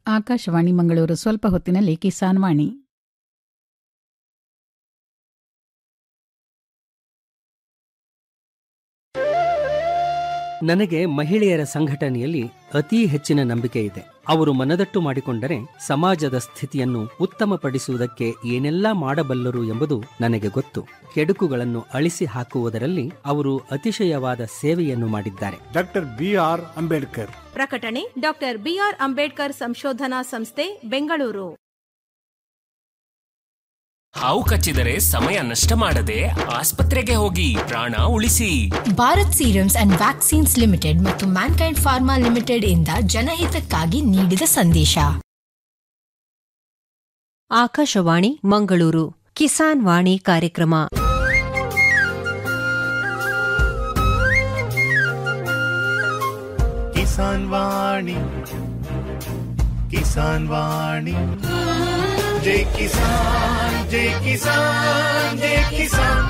ಆಕಾಶವಾಣಿ ಮಂಗಳೂರು ಸ್ವಲ್ಪ ಹೊತ್ತಿನಲ್ಲಿ ಕಿಸಾನ್ ವಾಣಿ ನನಗೆ ಮಹಿಳೆಯರ ಸಂಘಟನೆಯಲ್ಲಿ ಅತೀ ಹೆಚ್ಚಿನ ನಂಬಿಕೆ ಇದೆ ಅವರು ಮನದಟ್ಟು ಮಾಡಿಕೊಂಡರೆ ಸಮಾಜದ ಸ್ಥಿತಿಯನ್ನು ಉತ್ತಮಪಡಿಸುವುದಕ್ಕೆ ಏನೆಲ್ಲಾ ಮಾಡಬಲ್ಲರು ಎಂಬುದು ನನಗೆ ಗೊತ್ತು ಕೆಡುಕುಗಳನ್ನು ಅಳಿಸಿ ಹಾಕುವುದರಲ್ಲಿ ಅವರು ಅತಿಶಯವಾದ ಸೇವೆಯನ್ನು ಮಾಡಿದ್ದಾರೆ ಡಾಕ್ಟರ್ ಬಿ ಆರ್ ಅಂಬೇಡ್ಕರ್ ಪ್ರಕಟಣೆ ಡಾಕ್ಟರ್ ಬಿಆರ್ ಅಂಬೇಡ್ಕರ್ ಸಂಶೋಧನಾ ಸಂಸ್ಥೆ ಬೆಂಗಳೂರು ಹಾವು ಕಚ್ಚಿದರೆ ಸಮಯ ನಷ್ಟ ಮಾಡದೆ ಆಸ್ಪತ್ರೆಗೆ ಹೋಗಿ ಪ್ರಾಣ ಉಳಿಸಿ Bharat Serums and Vaccines Limited ಮತ್ತು ಮ್ಯಾನ್ಕೈಂಡ್ ಫಾರ್ಮಾ ಲಿಮಿಟೆಡ್ ಇಂದ ಜನಹಿತಕ್ಕಾಗಿ ನೀಡಿದ ಸಂದೇಶ ಆಕಾಶವಾಣಿ ಮಂಗಳೂರು ಕಿಸಾನ್ ವಾಣಿ ಕಾರ್ಯಕ್ರಮ ಕಿಸಾನ್ ವಾಣಿ ಕಿಸಾನ್ ವಾಣಿ ಜೈ ಕಿಸಾನ್ ಜೈ ಕಿಸಾನ್ ಜೈ ಕಿಸಾನ್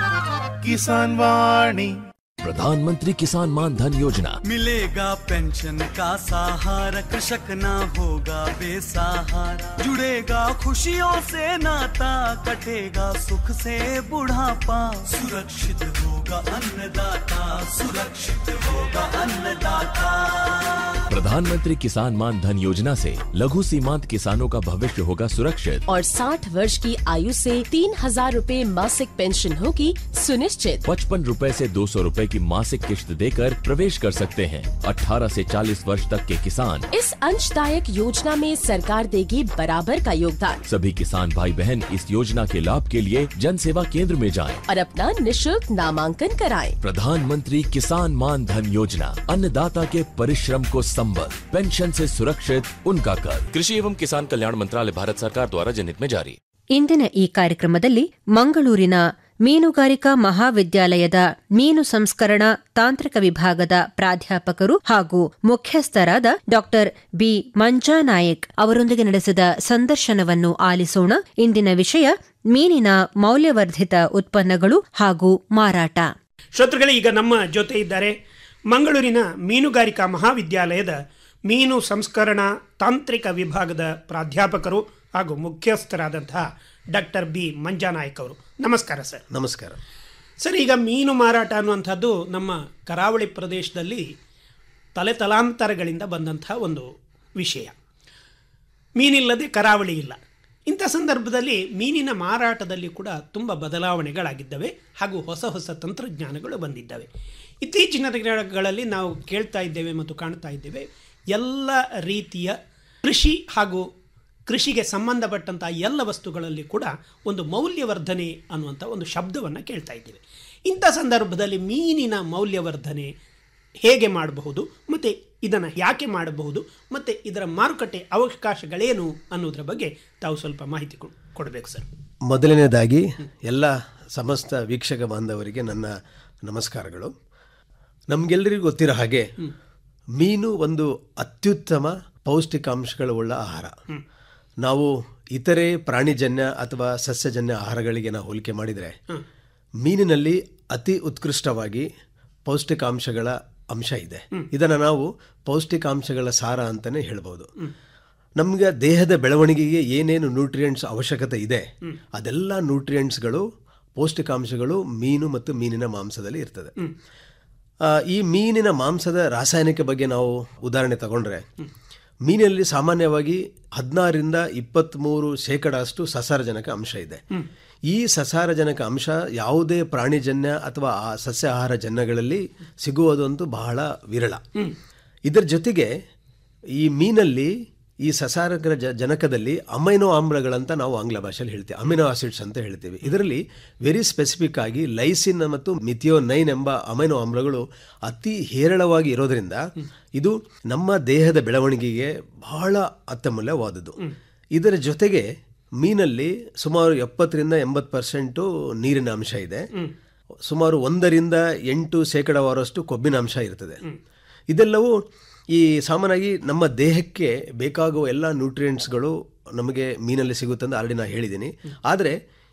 ಕಿಸಾನ್ ವಾಣಿ प्रधानमंत्री किसान मान धन योजना मिलेगा पेंशन का सहारा कृषक ना होगा बेसहारा जुड़ेगा खुशियों से नाता कटेगा सुख से बुढ़ापा सुरक्षित होगा अन्नदाता सुरक्षित होगा अन्नदाता प्रधानमंत्री किसान मान धन योजना से लघु सीमांत किसानों का भविष्य होगा सुरक्षित और 60 वर्ष की आयु से तीन हजार रूपए मासिक पेंशन होगी सुनिश्चित पचपन रूपए से दो सौ रूपए की मासिक किश्त देकर प्रवेश कर सकते हैं 18 से 40 वर्ष तक के किसान इस अंशदायक योजना में सरकार देगी बराबर का योगदान सभी किसान भाई बहन इस योजना के लाभ के लिए जन सेवा केंद्र में जाएं। और अपना निशुल्क नामांकन कराएं। प्रधानमंत्री किसान मान धन योजना अन्नदाता के परिश्रम को संबल पेंशन से सुरक्षित उनका कर कृषि एवं किसान कल्याण मंत्रालय भारत सरकार द्वारा जनहित में जारी ಇಂದಿನ ಈ ಕಾರ್ಯಕ್ರಮದಲ್ಲಿ ಮಂಗಳೂರಿನ ಮೀನುಗಾರಿಕಾ ಮಹಾವಿದ್ಯಾಲಯದ ಮೀನು ಸಂಸ್ಕರಣಾ ತಾಂತ್ರಿಕ ವಿಭಾಗದ ಪ್ರಾಧ್ಯಾಪಕರು ಹಾಗೂ ಮುಖ್ಯಸ್ಥರಾದ ಡಾ ಬಿ ಮಂಜಾ ನಾಯಕ್ ಅವರೊಂದಿಗೆ ನಡೆಸಿದ ಸಂದರ್ಶನವನ್ನು ಆಲಿಸೋಣ ಇಂದಿನ ವಿಷಯ ಮೀನಿನ ಮೌಲ್ಯವರ್ಧಿತ ಉತ್ಪನ್ನಗಳು ಹಾಗೂ ಮಾರಾಟ ಶ್ರೋತೃಗಳೇ ಈಗ ನಮ್ಮ ಜೊತೆ ಇದ್ದಾರೆ ಮಂಗಳೂರಿನ ಮೀನುಗಾರಿಕಾ ಮಹಾವಿದ್ಯಾಲಯದ ಮೀನು ಸಂಸ್ಕರಣಾ ತಾಂತ್ರಿಕ ವಿಭಾಗದ ಪ್ರಾಧ್ಯಾಪಕರು ಹಾಗೂ ಮುಖ್ಯಸ್ಥರಾದಂತಹ ಡಾಕ್ಟರ್ ಬಿ ಮಂಜಾನಾಯಕ್ ಅವರು ನಮಸ್ಕಾರ ಸರ್ ನಮಸ್ಕಾರ ಸರ್ ಈಗ ಮೀನು ಮಾರಾಟ ಅನ್ನುವಂಥದ್ದು ನಮ್ಮ ಕರಾವಳಿ ಪ್ರದೇಶದಲ್ಲಿ ತಲೆ ತಲಾಂತರಗಳಿಂದ ಬಂದಂತಹ ಒಂದು ವಿಷಯ ಮೀನಿಲ್ಲದೆ ಕರಾವಳಿ ಇಲ್ಲ ಇಂಥ ಸಂದರ್ಭದಲ್ಲಿ ಮೀನಿನ ಮಾರಾಟದಲ್ಲಿ ಕೂಡ ತುಂಬ ಬದಲಾವಣೆಗಳಾಗಿದ್ದಾವೆ ಹಾಗೂ ಹೊಸ ಹೊಸ ತಂತ್ರಜ್ಞಾನಗಳು ಬಂದಿದ್ದಾವೆ ಇತ್ತೀಚಿನ ದಿನಗಳಲ್ಲಿ ನಾವು ಕೇಳ್ತಾ ಇದ್ದೇವೆ ಮತ್ತು ಕಾಣ್ತಾ ಇದ್ದೇವೆ ಎಲ್ಲ ರೀತಿಯ ಕೃಷಿ ಹಾಗೂ ಕೃಷಿಗೆ ಸಂಬಂಧಪಟ್ಟಂಥ ಎಲ್ಲ ವಸ್ತುಗಳಲ್ಲಿ ಕೂಡ ಒಂದು ಮೌಲ್ಯವರ್ಧನೆ ಅನ್ನುವಂಥ ಒಂದು ಶಬ್ದವನ್ನು ಕೇಳ್ತಾ ಇದ್ದೇವೆ ಇಂಥ ಸಂದರ್ಭದಲ್ಲಿ ಮೀನಿನ ಮೌಲ್ಯವರ್ಧನೆ ಹೇಗೆ ಮಾಡಬಹುದು ಮತ್ತು ಇದನ್ನು ಯಾಕೆ ಮಾಡಬಹುದು ಮತ್ತು ಇದರ ಮಾರುಕಟ್ಟೆ ಅವಕಾಶಗಳೇನು ಅನ್ನೋದ್ರ ಬಗ್ಗೆ ತಾವು ಸ್ವಲ್ಪ ಮಾಹಿತಿ ಕೊಡಬೇಕು ಸರ್ ಮೊದಲನೇದಾಗಿ ಎಲ್ಲ ಸಮಸ್ತ ವೀಕ್ಷಕ ಬಾಂಧವರಿಗೆ ನನ್ನ ನಮಸ್ಕಾರಗಳು ನಮಗೆಲ್ಲರಿಗೂ ಗೊತ್ತಿರೋ ಹಾಗೆ ಮೀನು ಒಂದು ಅತ್ಯುತ್ತಮ ಪೌಷ್ಟಿಕಾಂಶಗಳು ಉಳ್ಳ ಆಹಾರ ನಾವು ಇತರೆ ಪ್ರಾಣಿಜನ್ಯ ಅಥವಾ ಸಸ್ಯಜನ್ಯ ಆಹಾರಗಳಿಗೆ ನಾವು ಹೋಲಿಕೆ ಮಾಡಿದರೆ ಮೀನಿನಲ್ಲಿ ಅತಿ ಉತ್ಕೃಷ್ಟವಾಗಿ ಪೌಷ್ಟಿಕಾಂಶಗಳ ಅಂಶ ಇದೆ ಇದನ್ನು ನಾವು ಪೌಷ್ಟಿಕಾಂಶಗಳ ಸಾರ ಅಂತಲೇ ಹೇಳ್ಬೋದು ನಮಗೆ ದೇಹದ ಬೆಳವಣಿಗೆಗೆ ಏನೇನು ನ್ಯೂಟ್ರಿಯೆಂಟ್ಸ್ ಅವಶ್ಯಕತೆ ಇದೆ ಅದೆಲ್ಲ ನ್ಯೂಟ್ರಿಯೆಂಟ್ಸ್ಗಳು ಪೌಷ್ಟಿಕಾಂಶಗಳು ಮೀನು ಮತ್ತು ಮೀನಿನ ಮಾಂಸದಲ್ಲಿ ಇರ್ತದೆ ಈ ಮೀನಿನ ಮಾಂಸದ ರಾಸಾಯನಿಕ ಬಗ್ಗೆ ನಾವು ಉದಾಹರಣೆ ತಗೊಂಡ್ರೆ ಮೀನಲ್ಲಿ ಸಾಮಾನ್ಯವಾಗಿ ಹದಿನಾರರಿಂದ ಇಪ್ಪತ್ತ್ಮೂರು ಶೇಕಡ ಅಷ್ಟು ಸಸಾರಜನಕ ಅಂಶ ಇದೆ ಈ ಸಸಾರಜನಕ ಅಂಶ ಯಾವುದೇ ಪ್ರಾಣಿಜನ್ಯ ಅಥವಾ ಆ ಸಸ್ಯ ಆಹಾರ ಜನ್ಯಗಳಲ್ಲಿ ಸಿಗುವುದಂತೂ ಬಹಳ ವಿರಳ ಇದರ ಜೊತೆಗೆ ಈ ಮೀನಲ್ಲಿ ಈ ಸಸಾರಕ ಜನಕದಲ್ಲಿ ಅಮೈನೋ ಆಮ್ಲಗಳಂತ ನಾವು ಆಂಗ್ಲ ಭಾಷೆಯಲ್ಲಿ ಹೇಳ್ತೀವಿ ಅಮಿನೋ ಆಸಿಡ್ಸ್ ಅಂತ ಹೇಳ್ತೀವಿ ಇದರಲ್ಲಿ ವೆರಿ ಸ್ಪೆಸಿಫಿಕ್ ಆಗಿ ಲೈಸಿನ್ ಮತ್ತು ಮಿಥಿಯೋ ನೈನ್ ಎಂಬ ಅಮೈನೋ ಆಮ್ಲಗಳು ಅತಿ ಹೇರಳವಾಗಿ ಇರೋದ್ರಿಂದ ಇದು ನಮ್ಮ ದೇಹದ ಬೆಳವಣಿಗೆಗೆ ಬಹಳ ಅತ್ಯಮೂಲ್ಯವಾದದ್ದು ಇದರ ಜೊತೆಗೆ ಮೀನಲ್ಲಿ ಸುಮಾರು ಎಪ್ಪತ್ತರಿಂದ ಎಂಬತ್ತು ಪರ್ಸೆಂಟು ನೀರಿನ ಅಂಶ ಇದೆ ಸುಮಾರು ಒಂದರಿಂದ ಎಂಟು ಶೇಕಡವಾರಷ್ಟು ಕೊಬ್ಬಿನ ಅಂಶ ಇರ್ತದೆ ಇದೆಲ್ಲವೂ ಈ ಸಾಮಾನ್ಯವಾಗಿ ನಮ್ಮ ದೇಹಕ್ಕೆ ಬೇಕಾಗುವ ಎಲ್ಲ ನ್ಯೂಟ್ರಿಯೆಂಟ್ಸ್ಗಳು ನಮಗೆ ಮೀನಲ್ಲಿ ಸಿಗುತ್ತೆ ಅಂತ ಆಲ್ರೆಡಿ ನಾನು ಹೇಳಿದ್ದೀನಿ ಆದರೆ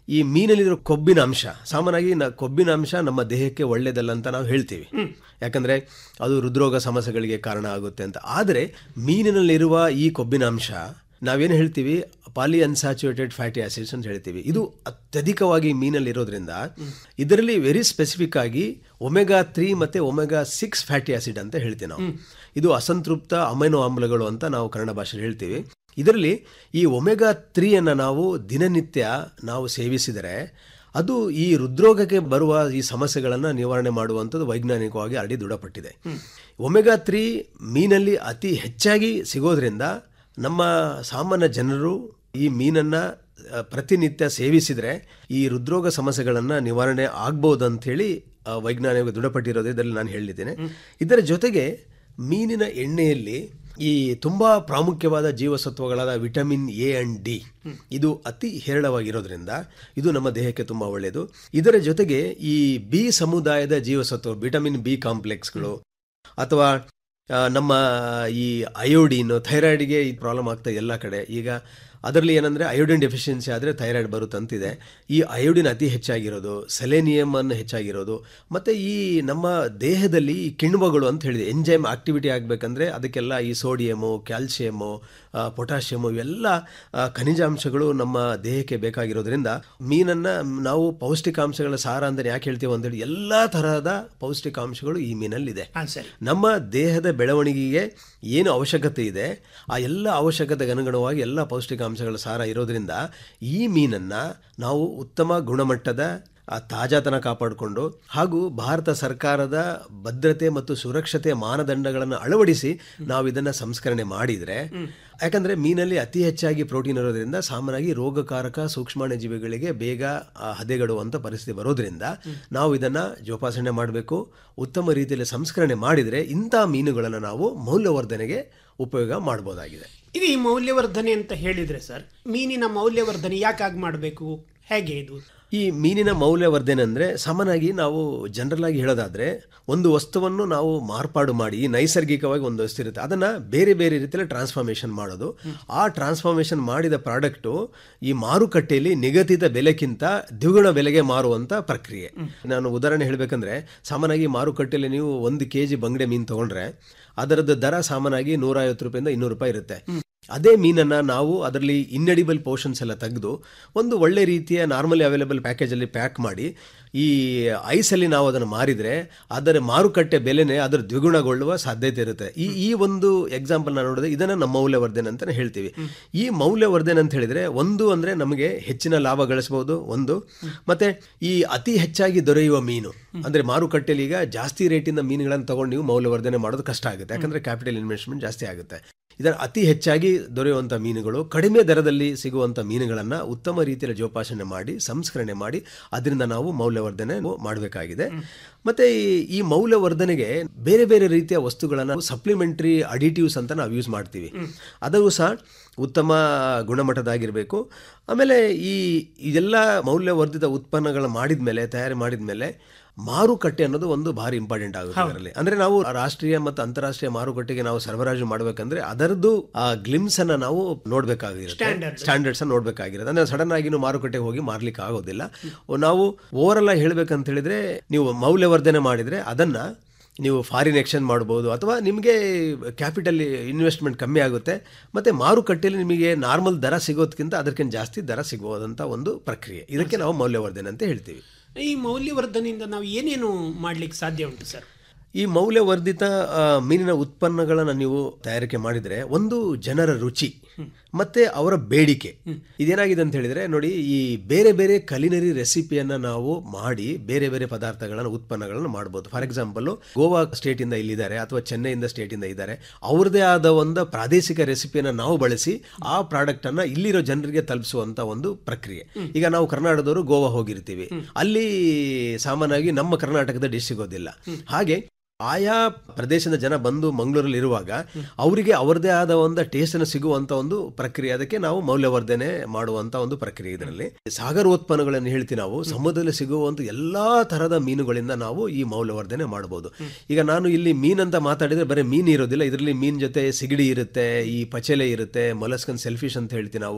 ಈ ಮೀನಲ್ಲಿರೋ ಕೊಬ್ಬಿನ ಅಂಶ ಸಾಮಾನ್ಯವಾಗಿ ನ- ಕೊಬ್ಬಿನ ಅಂಶ ನಮ್ಮ ದೇಹಕ್ಕೆ ಒಳ್ಳೇದಲ್ಲ ಅಂತ ನಾವು ಹೇಳ್ತೀವಿ ಯಾಕಂದ್ರೆ ಅದು ಹೃದ್ರೋಗ ಸಮಸ್ಯೆಗಳಿಗೆ ಕಾರಣ ಆಗುತ್ತೆ ಅಂತ ಆದರೆ ಮೀನಿನಲ್ಲಿರುವ ಈ ಕೊಬ್ಬಿನ ಅಂಶ ನಾವೇನು ಹೇಳ್ತೀವಿ ಪಾಲಿ ಅನ್ಸ್ಯಾಚುರೇಟೆಡ್ ಫ್ಯಾಟಿ ಆಸಿಡ್ಸ್ ಅಂತ ಹೇಳ್ತೀವಿ ಇದು ಅತ್ಯಧಿಕವಾಗಿ ಮೀನಲ್ಲಿ ಇರೋದ್ರಿಂದ ಇದರಲ್ಲಿ ವೆರಿ ಸ್ಪೆಸಿಫಿಕ್ ಆಗಿ ಒಮೆಗಾ ತ್ರೀ ಮತ್ತೆ ಒಮೆಗಾ ಸಿಕ್ಸ್ ಫ್ಯಾಟಿ ಆಸಿಡ್ ಅಂತ ಹೇಳ್ತೀವಿ ನಾವು ಇದು ಅಸಂತೃಪ್ತ ಅಮೈನೋ ಆಮ್ಲಗಳು ಅಂತ ನಾವು ಕನ್ನಡ ಭಾಷೆಯಲ್ಲಿ ಹೇಳ್ತೀವಿ ಇದರಲ್ಲಿ ಈ ಒಮೆಗಾ ತ್ರೀಯನ್ನು ನಾವು ದಿನನಿತ್ಯ ನಾವು ಸೇವಿಸಿದರೆ ಅದು ಈ ಹೃದ್ರೋಗಕ್ಕೆ ಬರುವ ಈ ಸಮಸ್ಯೆಗಳನ್ನು ನಿವಾರಣೆ ಮಾಡುವಂಥದ್ದು ವೈಜ್ಞಾನಿಕವಾಗಿ ಆಲ್ರೆಡಿ ದೃಢಪಟ್ಟಿದೆ ಒಮೆಗಾ ತ್ರೀ ಮೀನಲ್ಲಿ ಅತಿ ಹೆಚ್ಚಾಗಿ ಸಿಗೋದ್ರಿಂದ ನಮ್ಮ ಸಾಮಾನ್ಯ ಜನರು ಈ ಮೀನನ್ನು ಆ, ಪ್ರತಿನಿತ್ಯ ಸೇವಿಸಿದರೆ ಈ ಹೃದ್ರೋಗ ಸಮಸ್ಯೆಗಳನ್ನು ನಿವಾರಣೆ ಆಗ್ಬೋದು ಅಂಥೇಳಿ ಆ, ವೈಜ್ಞಾನಿಕ ದೃಢಪಟ್ಟಿರೋದು ಇದರಲ್ಲಿ ನಾನು ಹೇಳಿದ್ದೇನೆ ಇದರ ಜೊತೆಗೆ ಮೀನಿನ ಎಣ್ಣೆಯಲ್ಲಿ ಈ ತುಂಬಾ ಪ್ರಾಮುಖ್ಯವಾದ ಜೀವಸತ್ವಗಳಾದ ವಿಟಮಿನ್ ಎ ಅಂಡ್ ಡಿ ಇದು ಅತಿ ಹೇರಳವಾಗಿರೋದ್ರಿಂದ ಇದು ನಮ್ಮ ದೇಹಕ್ಕೆ ತುಂಬಾ ಒಳ್ಳೆಯದು ಇದರ ಜೊತೆಗೆ ಈ ಬಿ ಸಮುದಾಯದ ಜೀವಸತ್ವ ವಿಟಮಿನ್ ಬಿ ಕಾಂಪ್ಲೆಕ್ಸ್ಗಳು ಅಥವಾ ಆ, ನಮ್ಮ ಈ ಅಯೋಡಿನ್ ಥೈರಾಯ್ಡ್ಗೆ ಈ ಪ್ರಾಬ್ಲಮ್ ಆಗ್ತಾ ಎಲ್ಲ ಕಡೆ ಈಗ ಅದರಲ್ಲಿ ಏನಂದರೆ ಅಯೋಡಿನ್ ಡೆಫಿಷಿಯನ್ಸಿ ಆದರೆ ಥೈರಾಯ್ಡ್ ಬರುತ್ತಂತಿದೆ ಈ ಅಯೋಡಿನ್ ಅತಿ ಹೆಚ್ಚಾಗಿರೋದು ಸೆಲೆನಿಯಮ್ ಅನ್ನು ಹೆಚ್ಚಾಗಿರೋದು ಮತ್ತು ಈ ನಮ್ಮ ದೇಹದಲ್ಲಿ ಈ ಕಿಣ್ವಗಳು ಅಂತ ಹೇಳಿದೆ ಎಂಜೈಮ್ ಆಕ್ಟಿವಿಟಿ ಆಗಬೇಕಂದ್ರೆ ಅದಕ್ಕೆಲ್ಲ ಈ ಸೋಡಿಯಮು ಕ್ಯಾಲ್ಸಿಯಮು ಪೊಟ್ಯಾಷಿಯಮು ಇವೆಲ್ಲ ಆ, ಖನಿಜಾಂಶಗಳು ನಮ್ಮ ದೇಹಕ್ಕೆ ಬೇಕಾಗಿರೋದ್ರಿಂದ ಮೀನನ್ನು ನಾವು ಪೌಷ್ಟಿಕಾಂಶಗಳ ಸಾರ ಅಂದರೆ ಯಾಕೆ ಹೇಳ್ತೀವಿ ಅಂತೇಳಿ ಎಲ್ಲ ತರಹದ ಪೌಷ್ಟಿಕಾಂಶಗಳು ಈ ಮೀನಲ್ಲಿದೆ ಹಾಂ ಸರಿ ನಮ್ಮ ದೇಹದ ಬೆಳವಣಿಗೆಗೆ ಏನು ಅವಶ್ಯಕತೆ ಇದೆ ಆ ಎಲ್ಲ ಅವಶ್ಯಕತೆಗೆ ಅನುಗುಣವಾಗಿ ಎಲ್ಲ ಪೌಷ್ಟಿಕಾಂಶಗಳ ಸಾರ ಇರೋದ್ರಿಂದ ಈ ಮೀನನ್ನು ನಾವು ಉತ್ತಮ ಗುಣಮಟ್ಟದ ಆ ತಾಜಾತನ ಕಾಪಾಡಿಕೊಂಡು ಹಾಗೂ ಭಾರತ ಸರ್ಕಾರದ ಭದ್ರತೆ ಮತ್ತು ಸುರಕ್ಷತೆ ಮಾನದಂಡಗಳನ್ನು ಅಳವಡಿಸಿ ನಾವು ಇದನ್ನು ಸಂಸ್ಕರಣೆ ಮಾಡಿದರೆ ಯಾಕಂದರೆ ಮೀನಲ್ಲಿ ಅತಿ ಹೆಚ್ಚಾಗಿ ಪ್ರೋಟೀನ್ ಇರೋದ್ರಿಂದ ಸಾಮಾನ್ಯವಾಗಿ ರೋಗಕಾರಕ ಸೂಕ್ಷ್ಮಾಣು ಜೀವಿಗಳಿಗೆ ಬೇಗ ಆ, ಹದೆಗಡುವಂಥ ಪರಿಸ್ಥಿತಿ ಬರೋದ್ರಿಂದ ನಾವು ಇದನ್ನು ಜೋಪಾಸನೆ ಮಾಡಬೇಕು ಉತ್ತಮ ರೀತಿಯಲ್ಲಿ ಸಂಸ್ಕರಣೆ ಮಾಡಿದರೆ ಇಂಥ ಮೀನುಗಳನ್ನು ನಾವು ಮೌಲ್ಯವರ್ಧನೆಗೆ ಉಪಯೋಗ ಮಾಡ್ಬೋದಾಗಿದೆ ಇದು ಈ ಮೌಲ್ಯವರ್ಧನೆ ಅಂತ ಹೇಳಿದ್ರೆ ಸರ್ ಮೀನಿನ ಮೌಲ್ಯವರ್ಧನೆ ಯಾಕಾಗಿ ಮಾಡಬೇಕು ಹೇಗೆ ಇದು ಈ ಮೀನಿನ ಮೌಲ್ಯವರ್ಧನೆ ಅಂದರೆ ಸಾಮಾನ್ಯವಾಗಿ ನಾವು ಜನರಲ್ ಆಗಿ ಹೇಳೋದಾದ್ರೆ ಒಂದು ವಸ್ತುವನ್ನು ನಾವು ಮಾರ್ಪಾಡು ಮಾಡಿ ಈ ನೈಸರ್ಗಿಕವಾಗಿ ಒಂದು ವಸ್ತು ಇರುತ್ತೆ ಅದನ್ನು ಬೇರೆ ಬೇರೆ ರೀತಿಯಲ್ಲಿ ಟ್ರಾನ್ಸ್ಫಾರ್ಮೇಷನ್ ಮಾಡೋದು ಆ ಟ್ರಾನ್ಸ್ಫಾರ್ಮೇಷನ್ ಮಾಡಿದ ಪ್ರಾಡಕ್ಟು ಈ ಮಾರುಕಟ್ಟೆಯಲ್ಲಿ ನಿಗದಿತ ಬೆಲೆಗಿಂತ ದ್ವಿಗುಣ ಬೆಲೆಗೆ ಮಾರುವಂಥ ಪ್ರಕ್ರಿಯೆ ನಾನು ಉದಾಹರಣೆ ಹೇಳಬೇಕಂದ್ರೆ ಸಾಮಾನ್ಯವಾಗಿ ಮಾರುಕಟ್ಟೆಯಲ್ಲಿ ನೀವು ಒಂದು ಕೆ ಜಿ ಬಂಗಡೆ ಮೀನು ತಗೊಂಡ್ರೆ ಅದರದ್ದು ದರ ಸಾಮಾನ್ಯವಾಗಿ ನೂರೈವತ್ತು ರೂಪಾಯಿಂದ ಇನ್ನೂರು ರೂಪಾಯಿ ಇರುತ್ತೆ ಅದೇ ಮೀನನ್ನು ನಾವು ಅದರಲ್ಲಿ ಇನ್ನೆಡಿಬಲ್ ಪೋರ್ಷನ್ಸ್ ಎಲ್ಲ ತೆಗೆದು ಒಂದು ಒಳ್ಳೆ ರೀತಿಯ ನಾರ್ಮಲಿ ಅವೈಲೇಬಲ್ ಪ್ಯಾಕೇಜಲ್ಲಿ ಪ್ಯಾಕ್ ಮಾಡಿ ಈ ಐಸಲ್ಲಿ ನಾವು ಅದನ್ನು ಮಾರಿದರೆ ಅದರ ಮಾರುಕಟ್ಟೆ ಬೆಲೆನೇ ಅದರ ದ್ವಿಗುಣಗೊಳ್ಳುವ ಸಾಧ್ಯತೆ ಇರುತ್ತೆ ಈ ಈ ಒಂದು ಎಕ್ಸಾಂಪಲ್ ನಾನು ನೋಡಿದ್ರೆ ಇದನ್ನು ನಮ್ಮ ಮೌಲ್ಯವರ್ಧನೆ ಅಂತಲೇ ಹೇಳ್ತೀವಿ ಈ ಮೌಲ್ಯವರ್ಧನೆ ಅಂತ ಹೇಳಿದರೆ ಒಂದು ಅಂದರೆ ನಮಗೆ ಹೆಚ್ಚಿನ ಲಾಭ ಗಳಿಸಬಹುದು ಒಂದು ಮತ್ತೆ ಈ ಅತಿ ಹೆಚ್ಚಾಗಿ ದೊರೆಯುವ ಮೀನು ಅಂದರೆ ಮಾರುಕಟ್ಟೆಯಲ್ಲಿ ಈಗ ಜಾಸ್ತಿ ರೇಟಿಂದ ಮೀನುಗಳನ್ನು ತಗೊಂಡು ನೀವು ಮೌಲ್ಯವರ್ಧನೆ ಮಾಡೋದು ಕಷ್ಟ ಆಗುತ್ತೆ ಯಾಕಂದರೆ ಕ್ಯಾಪಿಟಲ್ ಇನ್ವೆಸ್ಟ್ಮೆಂಟ್ ಜಾಸ್ತಿ ಆಗುತ್ತೆ ಇದರ ಅತಿ ಹೆಚ್ಚಾಗಿ ದೊರೆಯುವಂಥ ಮೀನುಗಳು ಕಡಿಮೆ ದರದಲ್ಲಿ ಸಿಗುವಂಥ ಮೀನುಗಳನ್ನು ಉತ್ತಮ ರೀತಿಯಲ್ಲಿ ಜೋಪಾಸನೆ ಮಾಡಿ ಸಂಸ್ಕರಣೆ ಮಾಡಿ ಅದರಿಂದ ನಾವು ಮೌಲ್ಯವರ್ಧನೆ ಮಾಡಬೇಕಾಗಿದೆ ಮತ್ತೆ ಈ- ಈ ಮೌಲ್ಯವರ್ಧನೆಗೆ ಬೇರೆ ಬೇರೆ ರೀತಿಯ ವಸ್ತುಗಳನ್ನು ಸಪ್ಲಿಮೆಂಟರಿ ಅಡಿಟಿವ್ಸ್ ಅಂತ ನಾವು ಯೂಸ್ ಮಾಡ್ತೀವಿ ಅದು ಸಹ ಉತ್ತಮ ಗುಣಮಟ್ಟದಾಗಿರಬೇಕು ಆಮೇಲೆ ಈ ಇದೆಲ್ಲ ಮೌಲ್ಯವರ್ಧಿತ ಉತ್ಪನ್ನಗಳು ಮಾಡಿದ ಮೇಲೆ ತಯಾರಿ ಮಾಡಿದ ಮೇಲೆ ಮಾರುಕಟ್ಟೆ ಅನ್ನೋದು ಒಂದು ಭಾರಿ ಇಂಪಾರ್ಟೆಂಟ್ ಆಗುತ್ತೆ ಅದರಲ್ಲಿ ಅಂದ್ರೆ ನಾವು ರಾಷ್ಟ್ರೀಯ ಮತ್ತು ಅಂತಾರಾಷ್ಟ್ರೀಯ ಮಾರುಕಟ್ಟೆಗೆ ನಾವು ಸರಬರಾಜು ಮಾಡಬೇಕಂದ್ರೆ ಅದರದ್ದು ಆ ಗ್ಲಿಮ್ಸ್ ಅನ್ನ ನಾವು ನೋಡ್ಬೇಕಾಗಿರುತ್ತೆ ಸ್ಟ್ಯಾಂಡರ್ಡ್ಸ್ ಅನ್ನ ನೋಡ್ಬೇಕಾಗಿರುತ್ತೆ ಅಂದ್ರೆ ಸಡನ್ ಆಗಿ ನೀವು ಮಾರುಕಟ್ಟೆಗೆ ಹೋಗಿ ಮಾರ್ಲಿಕ್ಕೆ ಆಗೋದಿಲ್ಲ ನಾವು ಓವರ್ ಆಲ್ ಹೇಳ್ಬೇಕಂತ ಹೇಳಿದ್ರೆ ನೀವು ಮೌಲ್ಯವರ್ಧನೆ ಮಾಡಿದ್ರೆ ಅದನ್ನ ನೀವು ಫಾರಿನ್ ಎಕ್ಸ್ಚೇಂಜ್ ಮಾಡ್ಬೋದು ಅಥವಾ ನಿಮಗೆ ಕ್ಯಾಪಿಟಲ್ ಇನ್ವೆಸ್ಟ್ಮೆಂಟ್ ಕಮ್ಮಿ ಆಗುತ್ತೆ ಮತ್ತು ಮಾರುಕಟ್ಟೆಯಲ್ಲಿ ನಿಮಗೆ ನಾರ್ಮಲ್ ದರ ಸಿಗೋದಕ್ಕಿಂತ ಅದಕ್ಕಿಂತ ಜಾಸ್ತಿ ದರ ಸಿಗೋದಂಥ ಒಂದು ಪ್ರಕ್ರಿಯೆ ಇದಕ್ಕೆ ನಾವು ಮೌಲ್ಯವರ್ಧನೆ ಅಂತ ಹೇಳ್ತೀವಿ ಈ ಮೌಲ್ಯವರ್ಧನೆಯಿಂದ ನಾವು ಏನೇನು ಮಾಡ್ಲಿಕ್ಕೆ ಸಾಧ್ಯ ಉಂಟು ಸರ್ ಈ ಮೌಲ್ಯವರ್ಧಿತ ಆ, ಮೀನಿನ ಉತ್ಪನ್ನಗಳನ್ನು ನೀವು ತಯಾರಿಕೆ ಮಾಡಿದರೆ ಒಂದು ಜನರ ರುಚಿ ಮತ್ತೆ ಅವರ ಬೇಡಿಕೆ ಇದೇನಾಗಿದೆ ಅಂತ ಹೇಳಿದ್ರೆ ನೋಡಿ ಈ ಬೇರೆ ಬೇರೆ ಕಲಿನರಿ ರೆಸಿಪಿಯನ್ನ ನಾವು ಮಾಡಿ ಬೇರೆ ಬೇರೆ ಪದಾರ್ಥಗಳನ್ನು ಉತ್ಪನ್ನಗಳನ್ನು ಮಾಡ್ಬೋದು ಫಾರ್ ಎಕ್ಸಾಂಪಲ್ ಗೋವಾ ಸ್ಟೇಟ್ ಇಂದ ಇಲ್ಲಿದ್ದಾರೆ ಅಥವಾ ಚೆನ್ನೈಯಿಂದ ಸ್ಟೇಟ್ ಇಂದ ಇದ್ದಾರೆ ಅವ್ರದೇ ಆದ ಒಂದು ಪ್ರಾದೇಶಿಕ ರೆಸಿಪಿಯನ್ನ ನಾವು ಬಳಸಿ ಆ ಪ್ರಾಡಕ್ಟ್ ಅನ್ನ ಇಲ್ಲಿರೋ ಜನರಿಗೆ ತಲುಪಿಸುವಂತ ಒಂದು ಪ್ರಕ್ರಿಯೆ ಈಗ ನಾವು ಕರ್ನಾಟಕದವರು ಗೋವಾ ಹೋಗಿರ್ತೀವಿ ಅಲ್ಲಿ ಸಾಮಾನ್ಯವಾಗಿ ನಮ್ಮ ಕರ್ನಾಟಕದ ಡಿಶ್ ಸಿಗೋದಿಲ್ಲ ಹಾಗೆ ಆಯಾ ಪ್ರದೇಶದ ಜನ ಬಂದು ಮಂಗಳೂರಲ್ಲಿ ಇರುವಾಗ ಅವರಿಗೆ ಅವರದೇ ಆದ ಒಂದು ಟೇಸ್ಟ್ ಅನ್ನು ಸಿಗುವಂತ ಒಂದು ಪ್ರಕ್ರಿಯೆ ಅದಕ್ಕೆ ನಾವು ಮೌಲ್ಯವರ್ಧನೆ ಮಾಡುವಂತ ಒಂದು ಪ್ರಕ್ರಿಯೆ ಇದರಲ್ಲಿ ಸಾಗರೋತ್ಪನ್ನಗಳನ್ನು ಹೇಳ್ತೀವಿ ನಾವು ಸಮುದ್ರದಲ್ಲಿ ಸಿಗುವಂತ ಎಲ್ಲಾ ತರಹದ ಮೀನುಗಳಿಂದ ನಾವು ಈ ಮೌಲ್ಯವರ್ಧನೆ ಮಾಡಬಹುದು ಈಗ ನಾನು ಇಲ್ಲಿ ಮೀನಂತ ಮಾತಾಡಿದ್ರೆ ಬರೀ ಮೀನು ಇರೋದಿಲ್ಲ ಇದರಲ್ಲಿ ಮೀನ್ ಜೊತೆ ಸಿಗಡಿ ಇರುತ್ತೆ ಈ ಪಚೆಲೆ ಇರುತ್ತೆ ಮೊಲಸ್ಕನ್ ಸೆಲ್ಫಿಶ್ ಅಂತ ಹೇಳ್ತೀವಿ ನಾವು